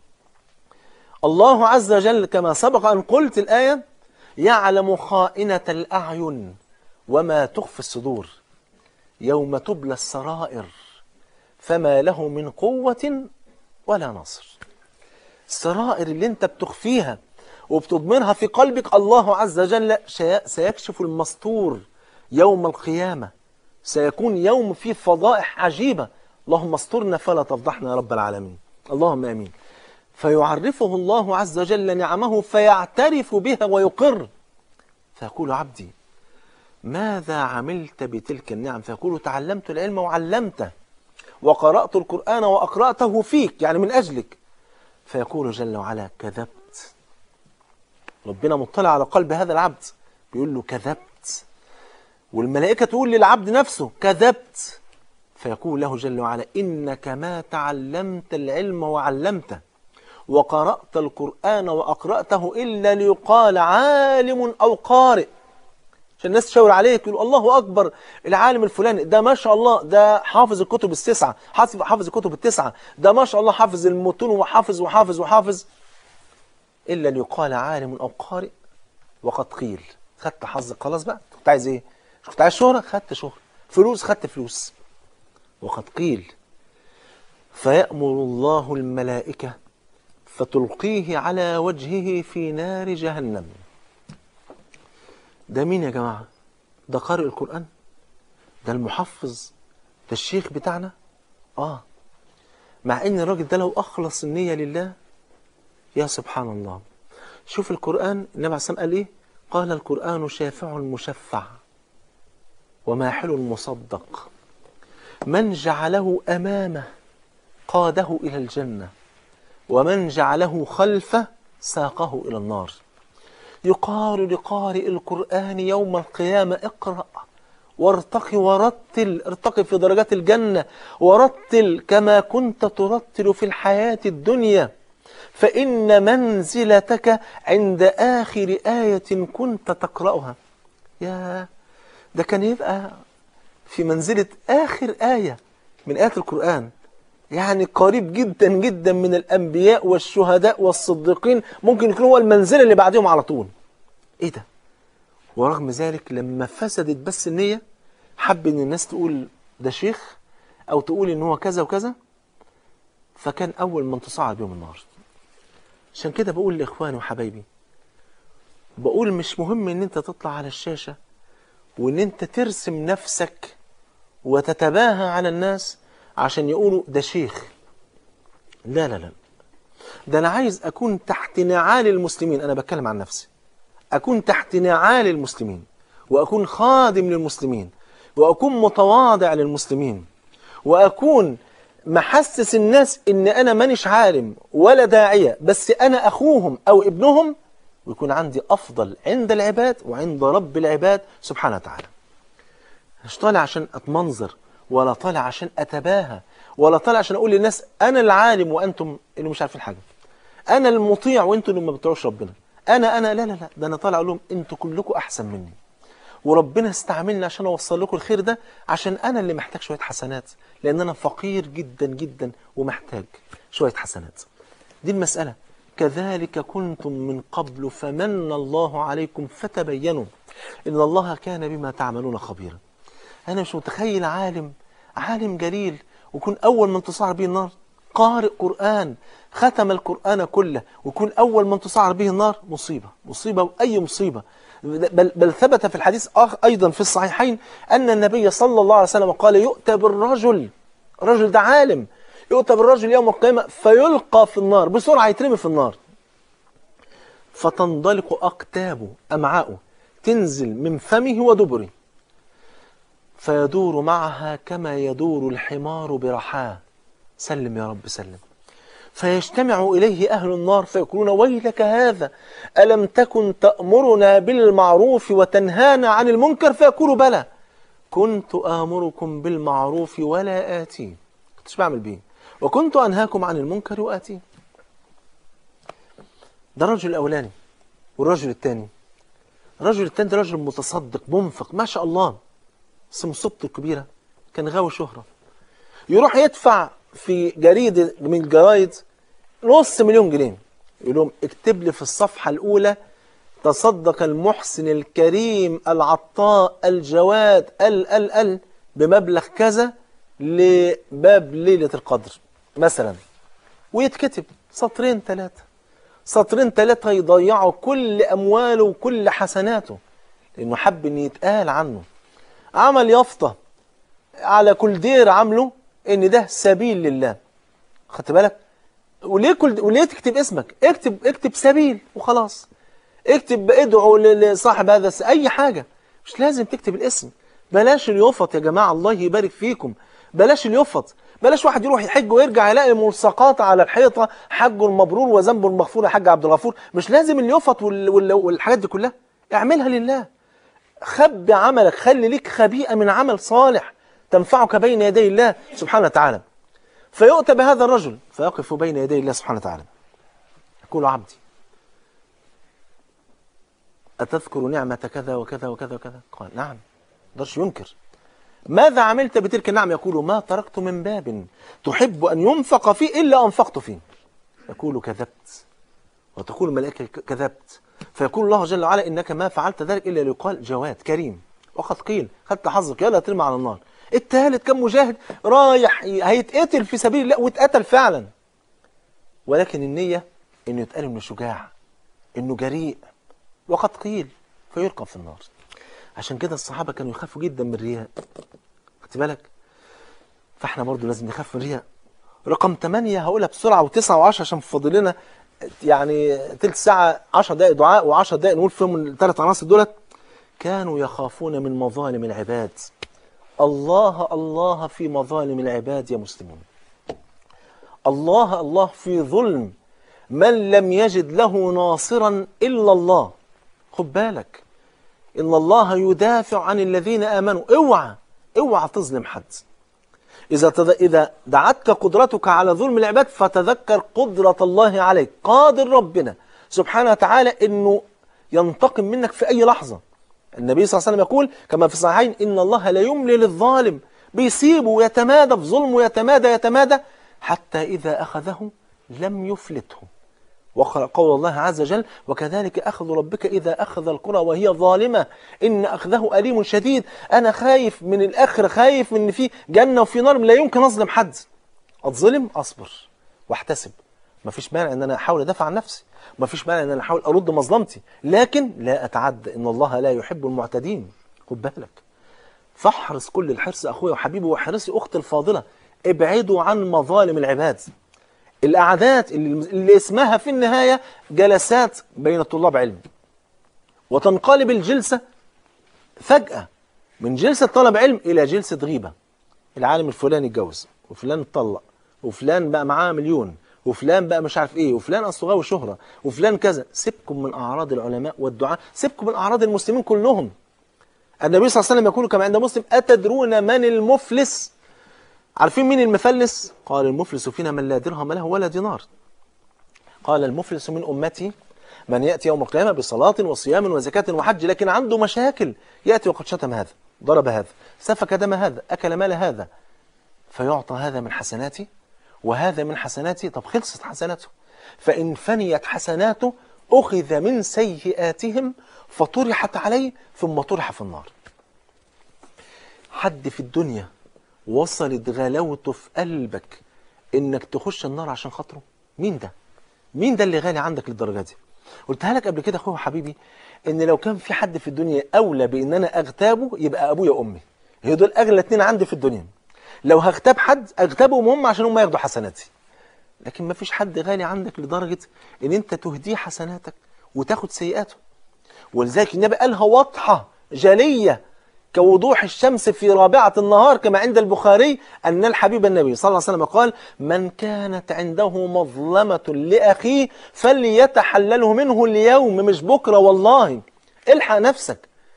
الله عز وجل كما سبق أن قلت الآية يعلم خائنة الأعين وما تخفي الصدور يوم تبلى السرائر فما له من قوة ولا نصر السرائر اللي انت بتخفيها وبتضمنها في قلبك الله عز وجل شي- سيكشف المستور يوم القيامة سيكون يوم فيه فضائح عجيبة اللهم استرنا فلا تفضحنا يا رب العالمين اللهم امين فيعرفه الله عز وجل نعمه فيعترف بها ويقر فيقول عبدي ماذا عملت بتلك النعم فيقول تعلمت العلم وعلمته وقرأت القرآن وأقرأته فيك يعني من أجلك فيقول جل وعلا كذبت ربنا مطلع على قلب هذا العبد بيقول له كذبت والملائكة تقول للعبد نفسه كذبت فيقول له جل وعلا إنك ما تعلمت العلم وعلمته وقرأت القرآن وأقرأته إلا ليقال عالم أو قارئ عشان الناس تشاور عليك يقول الله أكبر العالم الفلاني ده ما شاء الله ده حافظ الكتب التسعة حافظ حافظ الكتب التسعة ده ما شاء الله حافظ المتون وحافظ وحافظ وحافظ إلا ليقال عالم أو قارئ وقد قيل خدت حظك خلاص بقى كنت عايز إيه؟ مش كنت عايز شهرة خدت شهرة فلوس خدت فلوس وقد قيل فيأمر الله الملائكة فتلقيه على وجهه في نار جهنم ده مين يا جماعة ده قارئ القرآن ده المحفظ ده الشيخ بتاعنا آه مع ان الراجل ده لو أخلص النية لله يا سبحان الله شوف القرآن النبي عليه الصلاة والسلام قال إيه قال القرآن شافع مشفع وماحل مصدق من جعله أمامه قاده إلى الجنة ومن جعله خلفه ساقه إلى النار يقال لقارئ القرآن يوم القيامة اقرأ وارتقي ورتل ارتقي في درجات الجنة ورتل كما كنت ترتل في الحياة الدنيا فإن منزلتك عند آخر آية كنت تقرأها يا ده كان يبقى في منزلة آخر آية من آيات القرآن يعني قريب جدا جدا من الأنبياء والشهداء والصديقين ممكن يكون هو المنزلة اللي بعدهم على طول إيه ده ورغم ذلك لما فسدت بس النية حب إن الناس تقول ده شيخ أو تقول إن هو كذا وكذا فكان أول من تصعد بهم النار عشان كده بقول لإخواني وحبايبي بقول مش مهم إن أنت تطلع على الشاشة وإن أنت ترسم نفسك وتتباهى على الناس عشان يقولوا ده شيخ لا لا لا ده أنا عايز أكون تحت نعال المسلمين أنا بتكلم عن نفسي أكون تحت نعال المسلمين وأكون خادم للمسلمين وأكون متواضع للمسلمين وأكون محسس الناس إن أنا مانيش عالم ولا داعية بس أنا أخوهم أو ابنهم ويكون عندي أفضل عند العباد وعند رب العباد سبحانه وتعالى مش طالع عشان أتمنظر ولا طالع عشان أتباهى ولا طالع عشان أقول للناس أنا العالم وأنتم اللي مش عارفين حاجة أنا المطيع وأنتم اللي ما بتطيعوش ربنا أنا أنا لا لا لا ده أنا طالع أقول لهم أنتوا كلكم أحسن مني وربنا استعملني عشان اوصل لكم الخير ده عشان انا اللي محتاج شويه حسنات لان انا فقير جدا جدا ومحتاج شويه حسنات دي المساله كذلك كنتم من قبل فمن الله عليكم فتبينوا ان الله كان بما تعملون خبيرا انا مش متخيل عالم عالم جليل ويكون اول من تصعر به النار قارئ قرآن ختم القرآن كله ويكون أول من تصعر به النار مصيبة مصيبة وأي مصيبة بل, بل ثبت في الحديث آخر أيضا في الصحيحين أن النبي صلى الله عليه وسلم قال يؤتى بالرجل الرجل ده عالم يؤتى بالرجل يوم القيامة فيلقى في النار بسرعة يترمي في النار فتنضلق أقتابه أمعاؤه تنزل من فمه ودبره فيدور معها كما يدور الحمار برحاه سلم يا رب سلم فيجتمع إليه أهل النار فيقولون ويلك هذا ألم تكن تأمرنا بالمعروف وتنهانا عن المنكر فيقول بلى كنت آمركم بالمعروف ولا آتيه كنتش بعمل بيه وكنت أنهاكم عن المنكر وآتيه ده الرجل الأولاني والرجل الثاني الرجل الثاني ده رجل متصدق منفق ما شاء الله بس مصيبته الكبيرة كان غاوي شهرة يروح يدفع في جريدة من الجرايد نص مليون جنيه يقول لهم اكتب لي في الصفحة الأولى تصدق المحسن الكريم العطاء الجواد ال ال ال بمبلغ كذا لباب ليلة القدر مثلا ويتكتب سطرين ثلاثة سطرين ثلاثة يضيعوا كل أمواله وكل حسناته لأنه حب أن يتقال عنه عمل يافطة على كل دير عامله ان ده سبيل لله خدت بالك وليه كل وليه تكتب اسمك اكتب اكتب سبيل وخلاص اكتب ادعو لصاحب هذا الس... اي حاجه مش لازم تكتب الاسم بلاش اليفط يا جماعه الله يبارك فيكم بلاش اليفط بلاش واحد يروح يحج ويرجع يلاقي ملصقات على الحيطه حجه المبرور وذنبه المغفور يا حاج عبد الغفور مش لازم اليفط وال... وال... والحاجات دي كلها اعملها لله خب عملك خلي ليك خبيئه من عمل صالح تنفعك بين يدي الله سبحانه وتعالى فيؤتى بهذا الرجل فيقف بين يدي الله سبحانه وتعالى يقول عبدي أتذكر نعمة كذا وكذا وكذا وكذا قال نعم درش ينكر ماذا عملت بتلك النعم يقول ما تركت من باب تحب أن ينفق فيه إلا أنفقت فيه يقول كذبت وتقول الملائكة كذبت فيقول الله جل وعلا إنك ما فعلت ذلك إلا ليقال جواد كريم وقد قيل خدت حظك يلا ترمى على النار الثالث كان مجاهد رايح هيتقتل في سبيل الله واتقتل فعلا ولكن النية انه يتقال انه شجاع انه جريء وقد قيل فيلقى في النار عشان كده الصحابة كانوا يخافوا جدا من الرياء خدت بالك فاحنا برضو لازم نخاف من الرياء رقم 8 هقولها بسرعة و9 و10 عشان فاضل لنا يعني تلت ساعة 10 دقائق دعاء و10 دقائق نقول فيهم الثلاث عناصر دولت كانوا يخافون من مظالم العباد الله الله في مظالم العباد يا مسلمون الله الله في ظلم من لم يجد له ناصرا إلا الله خد بالك إن الله يدافع عن الذين آمنوا اوعى اوعى تظلم حد إذا تد... إذا دعتك قدرتك على ظلم العباد فتذكر قدرة الله عليك قادر ربنا سبحانه وتعالى إنه ينتقم منك في أي لحظة النبي صلى الله عليه وسلم يقول كما في الصحيحين إن الله لا يملي للظالم بيسيبه ويتمادى في ظلمه يتمادى يتمادى حتى إذا أخذه لم يفلته وقال قول الله عز وجل وكذلك أخذ ربك إذا أخذ القرى وهي ظالمة إن أخذه أليم شديد أنا خايف من الآخر خايف من في جنة وفي نار لا يمكن أظلم حد أتظلم أصبر واحتسب ما فيش مانع ان انا احاول ادافع عن نفسي ما فيش مانع ان انا احاول ارد مظلمتي لكن لا اتعدى ان الله لا يحب المعتدين خد بالك فاحرص كل الحرص اخويا وحبيبي واحرصي اختي الفاضله ابعدوا عن مظالم العباد القعدات اللي, اللي اسمها في النهايه جلسات بين طلاب علم وتنقلب الجلسه فجاه من جلسه طلب علم الى جلسه غيبه العالم الفلاني اتجوز وفلان اتطلق وفلان بقى معاه مليون وفلان بقى مش عارف ايه وفلان اصله غاوي شهره وفلان كذا سيبكم من اعراض العلماء والدعاء سيبكم من اعراض المسلمين كلهم النبي صلى الله عليه وسلم يقول كما عند مسلم اتدرون من المفلس عارفين مين المفلس قال المفلس فينا من لا درهم له ولا دينار قال المفلس من امتي من ياتي يوم القيامه بصلاه وصيام وزكاه وحج لكن عنده مشاكل ياتي وقد شتم هذا ضرب هذا سفك دم هذا اكل مال هذا فيعطى هذا من حسناتي وهذا من حسناتي طب خلصت حسناته فإن فنيت حسناته أخذ من سيئاتهم فطرحت عليه ثم طرح في النار حد في الدنيا وصلت غلاوته في قلبك انك تخش النار عشان خاطره مين ده مين ده اللي غالي عندك للدرجه دي قلتها لك قبل كده اخويا وحبيبي ان لو كان في حد في الدنيا اولى بان انا اغتابه يبقى ابويا وامي هي دول اغلى اتنين عندي في الدنيا لو هغتاب حد اغتابهم هم عشان هم ياخدوا حسناتي لكن ما فيش حد غالي عندك لدرجه ان انت تهديه حسناتك وتاخد سيئاته ولذلك النبي قالها واضحه جليه كوضوح الشمس في رابعة النهار كما عند البخاري أن الحبيب النبي صلى الله عليه وسلم قال من كانت عنده مظلمة لأخيه فليتحلله منه اليوم مش بكرة والله الحق نفسك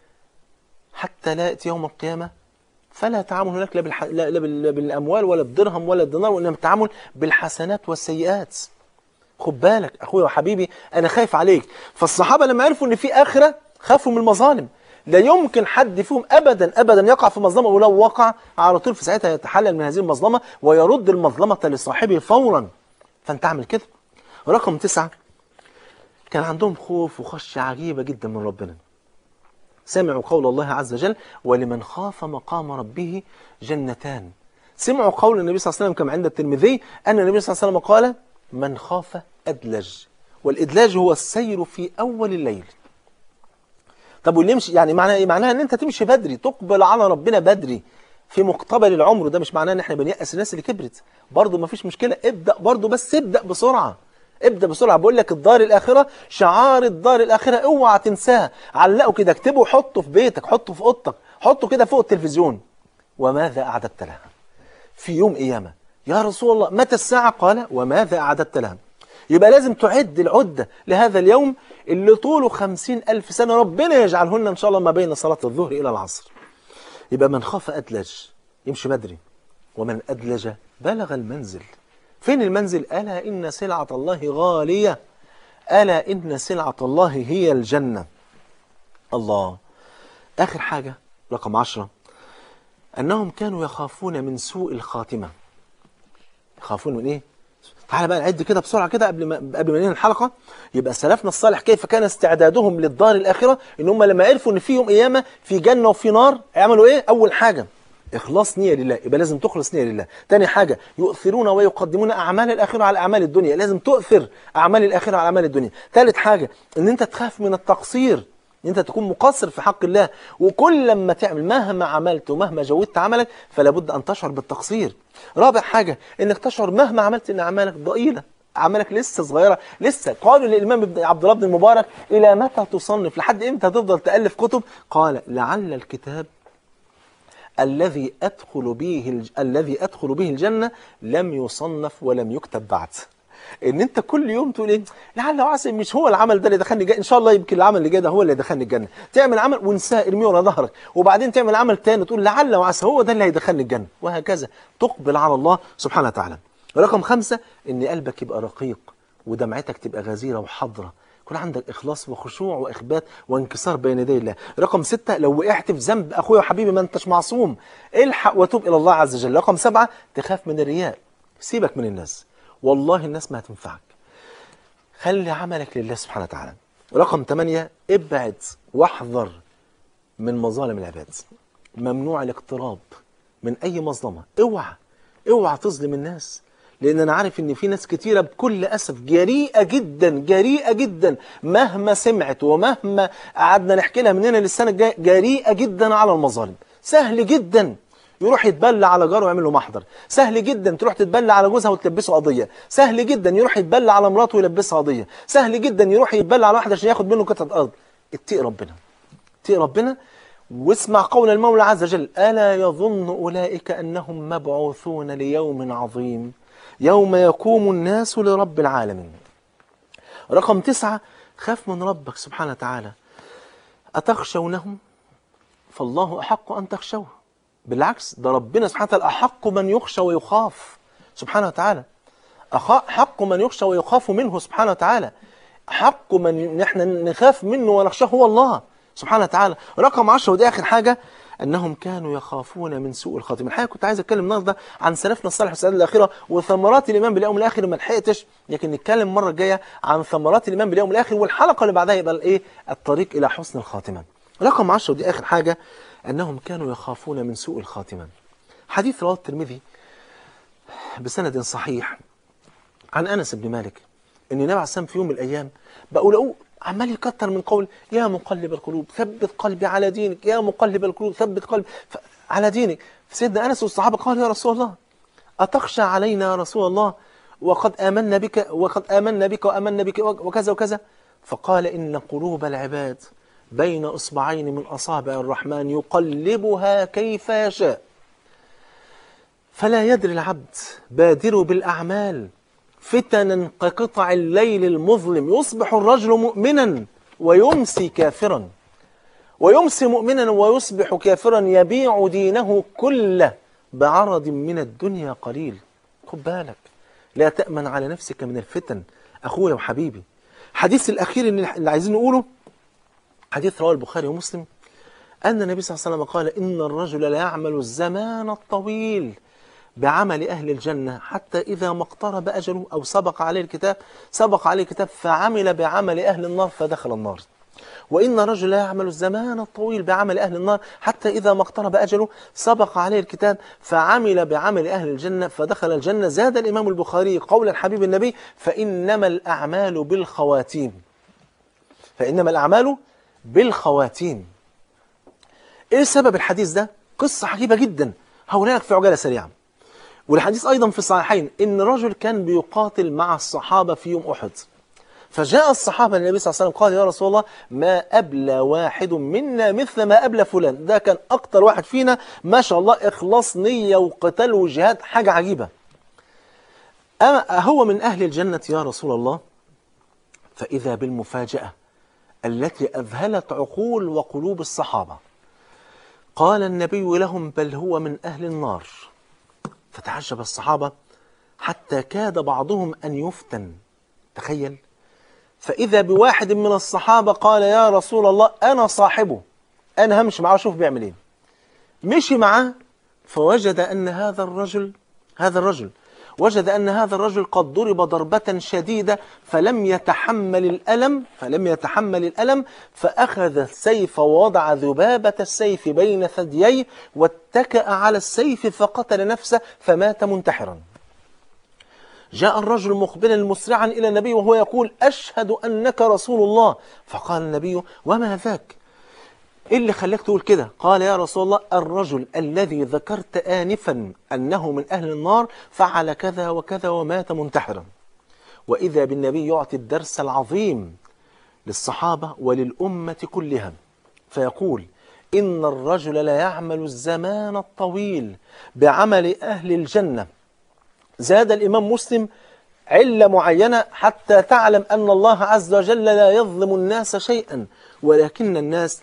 حتى لا يأتي يوم القيامة فلا تعامل هناك لا, بالح... لا لا بال- بالأموال ولا الدرهم ولا الدينار وإنما التعامل بالحسنات والسيئات خد بالك أخويا وحبيبي أنا خايف عليك فالصحابة لما عرفوا إن في آخرة خافوا من المظالم لا يمكن حد فيهم ابدا ابدا يقع في مظلمه ولو وقع على طول في ساعتها يتحلل من هذه المظلمه ويرد المظلمه لصاحبه فورا فانت اعمل كده رقم تسعة كان عندهم خوف وخشيه عجيبه جدا من ربنا سمعوا قول الله عز وجل ولمن خاف مقام ربه جنتان سمعوا قول النبي صلى الله عليه وسلم كما عند الترمذي ان النبي صلى الله عليه وسلم قال من خاف ادلج والادلاج هو السير في اول الليل طب واللي يمشي يعني معناها ايه معناها ان انت تمشي بدري تقبل على ربنا بدري في مقتبل العمر ده مش معناه ان احنا بنيأس الناس اللي كبرت برضه ما فيش مشكله ابدا برضه بس ابدا بسرعه ابدا بسرعه بقول لك الدار الاخره شعار الدار الاخره اوعى تنساها علقه كده اكتبه حطه في بيتك حطه في اوضتك حطه كده فوق التلفزيون وماذا اعددت لها في يوم قيامه يا رسول الله متى الساعه قال وماذا اعددت لها يبقى لازم تعد العدة لهذا اليوم اللي طوله خمسين ألف سنة ربنا يجعلهن إن شاء الله ما بين صلاة الظهر إلى العصر يبقى من خاف أدلج يمشي بدري ومن أدلج بلغ المنزل فين المنزل ألا إن سلعة الله غالية ألا إن سلعة الله هي الجنة الله آخر حاجة رقم عشرة أنهم كانوا يخافون من سوء الخاتمة يخافون من إيه؟ تعالى بقى نعد كده بسرعه كده قبل ما قبل ما ننهي الحلقه يبقى سلفنا الصالح كيف كان استعدادهم للدار الاخره ان هم لما عرفوا ان في يوم قيامه في جنه وفي نار يعملوا ايه؟ اول حاجه اخلاص نيه لله يبقى لازم تخلص نيه لله تاني حاجه يؤثرون ويقدمون اعمال الاخره على اعمال الدنيا لازم تؤثر اعمال الاخره على اعمال الدنيا ثالث حاجه ان انت تخاف من التقصير ان انت تكون مقصر في حق الله وكل لما تعمل مهما عملت ومهما جودت عملك فلا بد ان تشعر بالتقصير رابع حاجه انك تشعر مهما عملت ان اعمالك ضئيله اعمالك لسه صغيره لسه قالوا للامام ابن عبد الله بن المبارك الى متى تصنف لحد امتى هتفضل تالف كتب قال لعل الكتاب الذي ادخل به الج... الذي ادخل به الجنه لم يصنف ولم يكتب بعد ان انت كل يوم تقول ايه لعل وعسى مش هو العمل ده اللي دخلني الجنه ان شاء الله يمكن العمل اللي جاي ده هو اللي دخلني الجنه تعمل عمل وانساه ارميه ورا ظهرك وبعدين تعمل عمل تاني تقول لعل وعسى هو ده اللي هيدخلني الجنه وهكذا تقبل على الله سبحانه وتعالى رقم خمسة ان قلبك يبقى رقيق ودمعتك تبقى غزيره وحاضره يكون عندك اخلاص وخشوع واخبات وانكسار بين يدي الله رقم ستة لو وقعت في ذنب اخويا وحبيبي ما انتش معصوم الحق وتوب الى الله عز وجل رقم سبعة تخاف من الرياء سيبك من الناس والله الناس ما هتنفعك خلي عملك لله سبحانه وتعالى رقم ثمانية ابعد واحذر من مظالم العباد ممنوع الاقتراب من اي مظلمة اوعى اوعى تظلم الناس لان انا عارف ان في ناس كتيره بكل اسف جريئه جدا جريئه جدا مهما سمعت ومهما قعدنا نحكي لها من هنا للسنه الجايه جريئه جدا على المظالم سهل جدا يروح يتبلى على جاره ويعمل له محضر سهل جدا تروح تتبلى على جوزها وتلبسه قضيه سهل جدا يروح يتبلى على مراته ويلبسها قضيه سهل جدا يروح يتبلى على واحد عشان ياخد منه قطعه ارض اتقي ربنا اتقي ربنا واسمع قول المولى عز وجل الا يظن اولئك انهم مبعوثون ليوم عظيم يوم يقوم الناس لرب العالمين رقم تسعة خاف من ربك سبحانه وتعالى أتخشونهم فالله أحق أن تخشوه بالعكس ده ربنا سبحانه وتعالى أحق من يخشى ويخاف سبحانه وتعالى أخ- حق من يخشى ويخاف منه سبحانه وتعالى حق من نحن نخاف منه ونخشاه هو الله سبحانه وتعالى رقم عشرة ودي آخر حاجة أنهم كانوا يخافون من سوء الخاتمة الحقيقة كنت عايز أتكلم النهاردة عن سلفنا الصالح في السعادة الآخرة وثمرات الإيمان باليوم الآخر ما لحقتش لكن نتكلم المرة الجاية عن ثمرات الإيمان باليوم الآخر والحلقة اللي بعدها يبقى الإيه الطريق إلى حسن الخاتمة رقم عشرة ودي آخر حاجة أنهم كانوا يخافون من سوء الخاتمة حديث رواه الترمذي بسند صحيح عن انس بن مالك ان النبي عليه السلام في يوم من الايام بقول له عمال يكتر من قول يا مقلب القلوب ثبت قلبي على دينك يا مقلب القلوب ثبت قلبي ف- على دينك سيدنا انس والصحابه قالوا يا رسول الله اتخشى علينا يا رسول الله وقد امنا بك وقد امنا بك وامنا بك وكذا وكذا فقال ان قلوب العباد بين اصبعين من اصابع الرحمن يقلبها كيف يشاء فلا يدري العبد بادروا بالأعمال فتنا كقطع الليل المظلم يصبح الرجل مؤمنا ويمسي كافرا ويمسي مؤمنا ويصبح كافرا يبيع دينه كله بعرض من الدنيا قليل خد بالك لا تأمن على نفسك من الفتن أخويا وحبيبي حديث الأخير اللي اللي عايزين نقوله حديث رواه البخاري ومسلم أن النبي صلى الله عليه وسلم قال إن الرجل لا يعمل الزمان الطويل بعمل أهل الجنة حتى إذا ما اقترب أجله أو سبق عليه الكتاب سبق عليه الكتاب فعمل بعمل أهل النار فدخل النار وإن رجل لا يعمل الزمان الطويل بعمل أهل النار حتى إذا ما اقترب أجله سبق عليه الكتاب فعمل بعمل أهل الجنة فدخل الجنة زاد الإمام البخاري قول الحبيب النبي فإنما الأعمال بالخواتيم فإنما الأعمال بالخواتيم إيه سبب الحديث ده؟ قصة عجيبة جدا هقولها لك في عجالة سريعة والحديث أيضا في الصحيحين إن رجل كان بيقاتل مع الصحابة في يوم أحد فجاء الصحابة للنبي صلى الله عليه وسلم قال يا رسول الله ما أبلى واحد منا مثل ما أبلى فلان ده كان أكتر واحد فينا ما شاء الله إخلاص نية وقتال وجهاد حاجة عجيبة أما هو من أهل الجنة يا رسول الله فإذا بالمفاجأة التي أذهلت عقول وقلوب الصحابة قال النبي لهم بل هو من أهل النار فتعجب الصحابة حتى كاد بعضهم أن يفتن تخيل فإذا بواحد من الصحابة قال يا رسول الله أنا صاحبه أنا همشي معاه أشوف بيعمل إيه مشي معاه فوجد أن هذا الرجل هذا الرجل وجد أن هذا الرجل قد ضرب ضربة شديدة فلم يتحمل الألم فلم يتحمل الألم فأخذ السيف ووضع ذبابة السيف بين ثدييه واتكأ على السيف فقتل نفسه فمات منتحرا جاء الرجل مقبلا مسرعا إلى النبي وهو يقول أشهد أنك رسول الله فقال النبي وما ذاك إيه اللي خلاك تقول كده قال يا رسول الله الرجل الذي ذكرت آنفا أنه من أهل النار فعل كذا وكذا ومات منتحرا وإذا بالنبي يعطي الدرس العظيم للصحابة وللأمة كلها فيقول إن الرجل لا يعمل الزمان الطويل بعمل أهل الجنة زاد الإمام مسلم علة معينة حتى تعلم أن الله عز وجل لا يظلم الناس شيئا ولكن الناس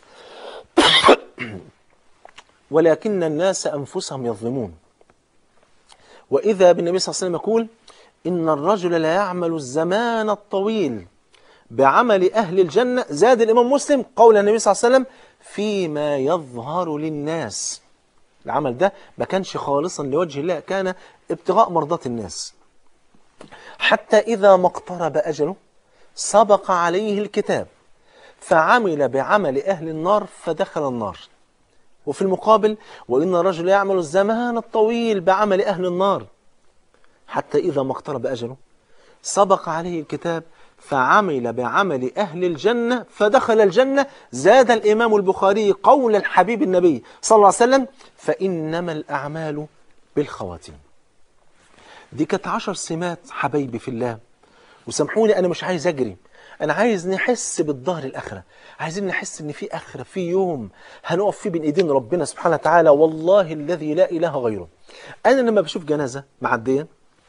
ولكن الناس أنفسهم يظلمون وإذا بالنبي صلى الله عليه وسلم يقول إن الرجل لا يعمل الزمان الطويل بعمل أهل الجنة زاد الإمام مسلم قول النبي صلى الله عليه وسلم فيما يظهر للناس العمل ده ما كانش خالصا لوجه الله كان ابتغاء مرضات الناس حتى إذا ما اقترب أجله سبق عليه الكتاب فعمل بعمل أهل النار فدخل النار وفي المقابل وإن الرجل يعمل الزمان الطويل بعمل أهل النار حتى إذا ما اقترب أجله سبق عليه الكتاب فعمل بعمل أهل الجنة فدخل الجنة زاد الإمام البخاري قول الحبيب النبي صلى الله عليه وسلم فإنما الأعمال بالخواتيم دي كانت عشر سمات حبايبي في الله وسامحوني أنا مش عايز أجري أنا عايز نحس بالظهر الآخرة عايزين نحس إن في آخرة في يوم هنقف فيه بين إيدين ربنا سبحانه وتعالى والله الذي لا إله غيره أنا لما بشوف جنازة معدية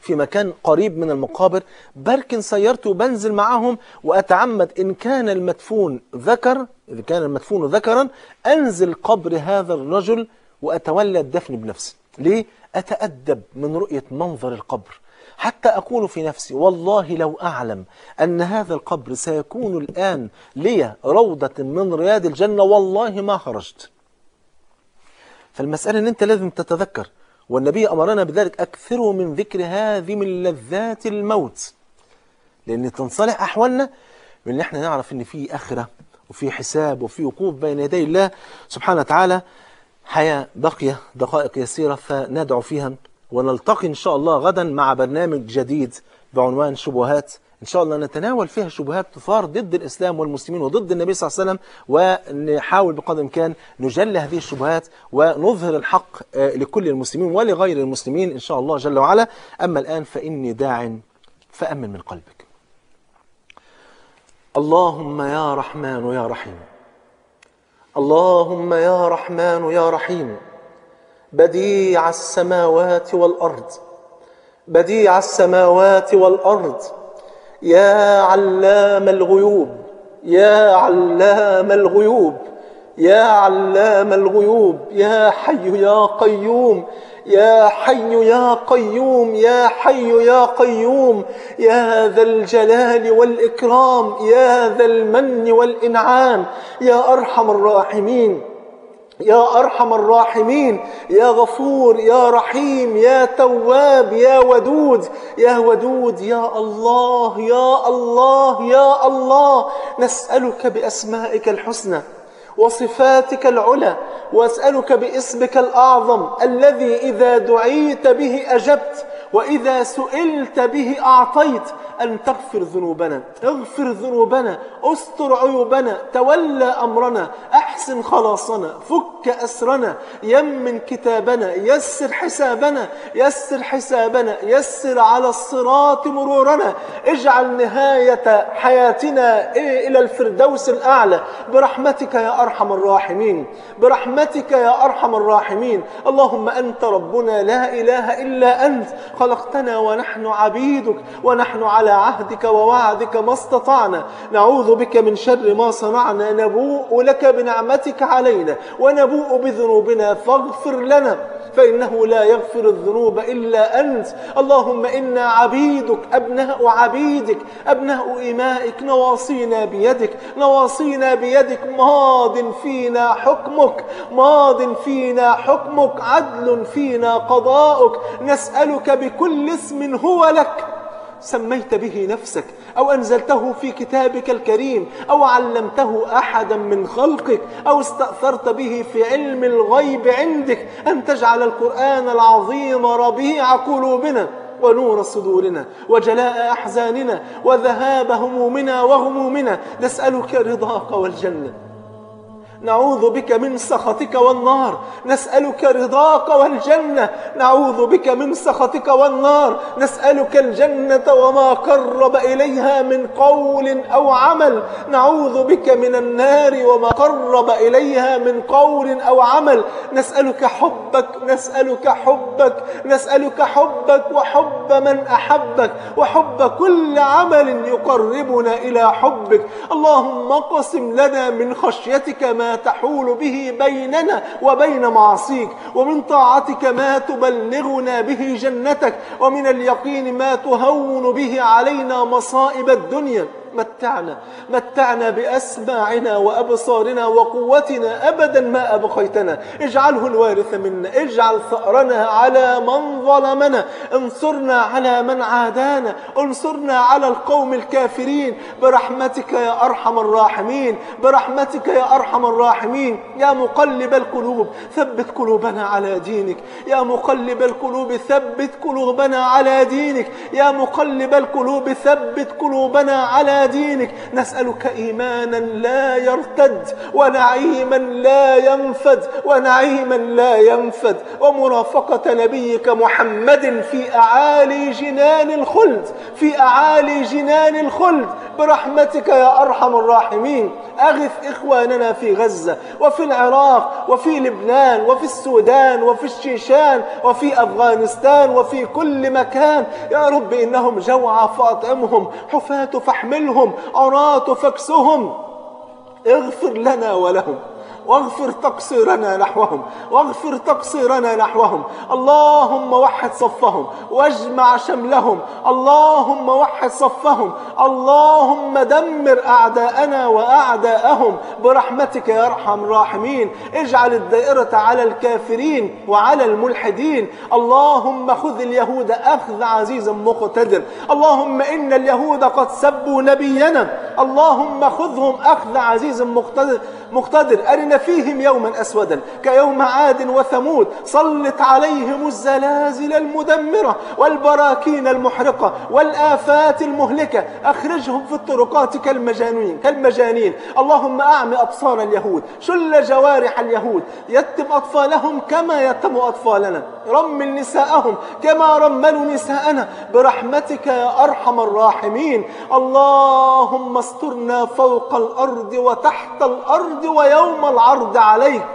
في مكان قريب من المقابر بركن سيارتي وبنزل معاهم وأتعمد إن كان المدفون ذكر إذا كان المدفون ذكرا أنزل قبر هذا الرجل وأتولى الدفن بنفسي ليه؟ أتأدب من رؤية منظر القبر حتى أقول في نفسي والله لو أعلم أن هذا القبر سيكون الآن لي روضة من رياض الجنة والله ما خرجت فالمسألة أن أنت لازم تتذكر والنبي أمرنا بذلك أكثروا من ذكر هذه من لذات الموت لأن تنصلح أحوالنا من أن احنا نعرف أن في آخرة وفي حساب وفي وقوف بين يدي الله سبحانه وتعالى حياة بقية دقائق يسيرة فندعو فيها ونلتقي إن شاء الله غدا مع برنامج جديد بعنوان شبهات إن شاء الله نتناول فيها شبهات تثار ضد الإسلام والمسلمين وضد النبي صلى الله عليه وسلم ونحاول بقدر الإمكان نجلى هذه الشبهات ونظهر الحق آه، لكل المسلمين ولغير المسلمين إن شاء الله جل وعلا أما الآن فإني داع فأمن من قلبك اللهم يا رحمن يا رحيم اللهم يا رحمن يا رحيم بديع السماوات والأرض بديع السماوات والأرض يا علام الغيوب يا علام الغيوب يا علام الغيوب يا حي يا قيوم يا حي يا قيوم يا حي يا قيوم يا ذا الجلال والإكرام يا ذا المن والإنعام يا أرحم الراحمين يا أرحم الراحمين يا غفور يا رحيم يا تواب يا ودود يا ودود يا الله يا الله يا الله نسألك بأسمائك الحسنى وصفاتك العلى واسألك باسمك الأعظم الذي إذا دعيت به أجبت وإذا سئلت به أعطيت أن تغفر ذنوبنا اغفر ذنوبنا استر عيوبنا تولى أمرنا أحسن خلاصنا فك أسرنا يمن كتابنا يسر حسابنا يسر حسابنا يسر على الصراط مرورنا اجعل نهاية حياتنا إلى الفردوس الأعلى برحمتك يا أرحم الراحمين برحمتك يا أرحم الراحمين اللهم أنت ربنا لا إله إلا أنت خلقتنا ونحن عبيدك ونحن على عهدك ووعدك ما استطعنا نعوذ بك من شر ما صنعنا نبوء لك بنعمتك علينا ونبوء بذنوبنا فاغفر لنا فإنه لا يغفر الذنوب إلا أنت اللهم إنا عبيدك أبناء عبيدك أبناء إمائك نواصينا بيدك نواصينا بيدك ماض فينا حكمك ماض فينا حكمك عدل فينا قضاؤك نسألك بكل اسم هو لك سميت به نفسك أو أنزلته في كتابك الكريم أو علمته أحدا من خلقك أو استأثرت به في علم الغيب عندك أن تجعل القرآن العظيم ربيع قلوبنا ونور صدورنا وجلاء أحزاننا وذهاب همومنا وغمومنا نسألك رضاك والجنة نعوذ بك من سخطك والنار نسألك رضاك والجنة نعوذ بك من سخطك والنار نسألك الجنة وما قرب إليها من قول أو عمل نعوذ بك من النار وما قرب إليها من قول أو عمل نسألك حبك نسألك حبك نسألك حبك وحب من أحبك وحب كل عمل يقربنا إلى حبك اللهم اقسم لنا من خشيتك ما تحول به بيننا وبين معصيك ومن طاعتك ما تبلغنا به جنتك ومن اليقين ما تهون به علينا مصائب الدنيا متعنا متعنا بأسماعنا وأبصارنا وقوتنا أبدا ما أبقيتنا اجعله الوارث منا اجعل ثأرنا على من ظلمنا انصرنا على من عادانا انصرنا على القوم الكافرين برحمتك يا أرحم الراحمين برحمتك يا أرحم الراحمين يا مقلب القلوب ثبت قلوبنا على دينك يا مقلب القلوب ثبت قلوبنا على دينك يا مقلب القلوب ثبت قلوبنا على على دينك نسألك إيمانا لا يرتد ونعيما لا ينفد ونعيما لا ينفد ومرافقة نبيك محمد في أعالي جنان الخلد في أعالي جنان الخلد برحمتك يا أرحم الراحمين أغث إخواننا في غزة وفي العراق وفي لبنان وفي السودان وفي الشيشان وفي أفغانستان وفي كل مكان يا رب إنهم جوعى فأطعمهم حفاة فاحملهم عراة فاكسهم اغفر لنا ولهم واغفر تقصيرنا نحوهم واغفر تقصيرنا نحوهم اللهم وحد صفهم واجمع شملهم اللهم وحد صفهم اللهم دمر أعداءنا وأعداءهم برحمتك يا أرحم الراحمين اجعل الدائرة على الكافرين وعلى الملحدين اللهم خذ اليهود أخذ عزيز مقتدر اللهم إن اليهود قد سبوا نبينا اللهم خذهم أخذ عزيز مقتدر مقتدر أرنا فيهم يوما أسودا كيوم عاد وثمود سلط عليهم الزلازل المدمرة والبراكين المحرقة والآفات المهلكة أخرجهم في الطرقات كالمجانين كالمجانين اللهم أعمي أبصار اليهود شل جوارح اليهود يتم أطفالهم كما يتم أطفالنا رمل نساءهم كما رملوا نساءنا برحمتك يا أرحم الراحمين اللهم استرنا فوق الأرض وتحت الأرض ويوم العرض عليك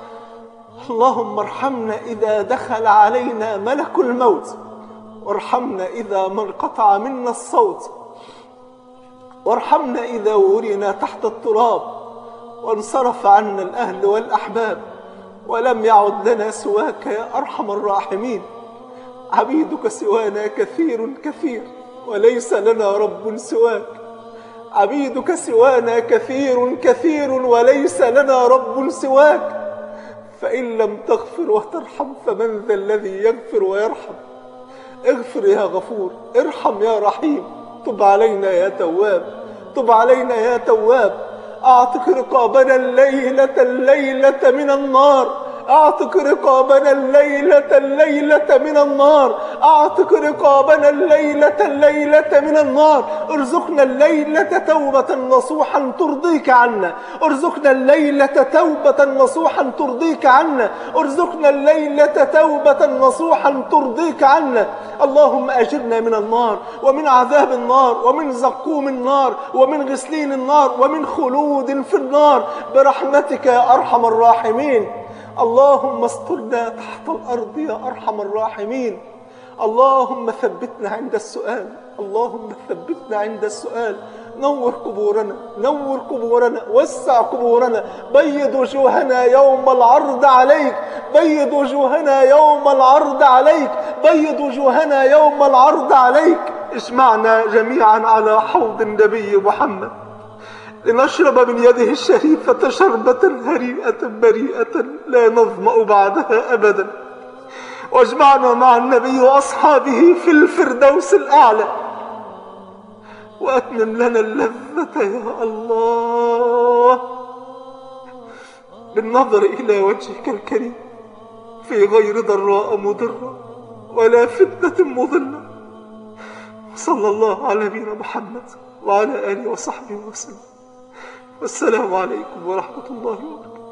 اللهم ارحمنا إذا دخل علينا ملك الموت وارحمنا إذا ما انقطع منا الصوت وارحمنا إذا ورنا تحت التراب وانصرف عنا الأهل والأحباب ولم يعد لنا سواك يا أرحم الراحمين عبيدك سوانا كثير كثير وليس لنا رب سواك عبيدك سوانا كثير كثير وليس لنا رب سواك فإن لم تغفر وترحم فمن ذا الذي يغفر ويرحم اغفر يا غفور ارحم يا رحيم تب علينا يا تواب تب علينا يا تواب اعتق رقابنا الليلة الليلة من النار اعتق رقابنا الليلة الليلة من النار اعتق رقابنا الليلة الليلة من النار ارزقنا الليلة توبة نصوحا ترضيك عنا ارزقنا الليلة توبة نصوحا ترضيك عنا ارزقنا الليلة توبة نصوحا ترضيك عنا اللهم اجرنا من النار ومن عذاب النار ومن زقوم النار ومن غسلين النار ومن خلود في النار برحمتك يا ارحم الراحمين اللهم استرنا تحت الأرض يا أرحم الراحمين اللهم ثبتنا عند السؤال اللهم ثبتنا عند السؤال نور قبورنا نور قبورنا وسع قبورنا بيض وجوهنا يوم العرض عليك بيض وجوهنا يوم العرض عليك بيض وجوهنا يوم العرض عليك اجمعنا جميعا على حوض النبي محمد لنشرب من يده الشريفة شربة هريئة بريئة لا نظمأ بعدها أبدا واجمعنا مع النبي وأصحابه في الفردوس الأعلى وأتمم لنا اللذة يا الله بالنظر إلى وجهك الكريم في غير ضراء مضرة ولا فتنة مضلة صلى الله على نبينا محمد وعلى آله وصحبه وسلم والسلام عليكم ورحمة الله وبركاته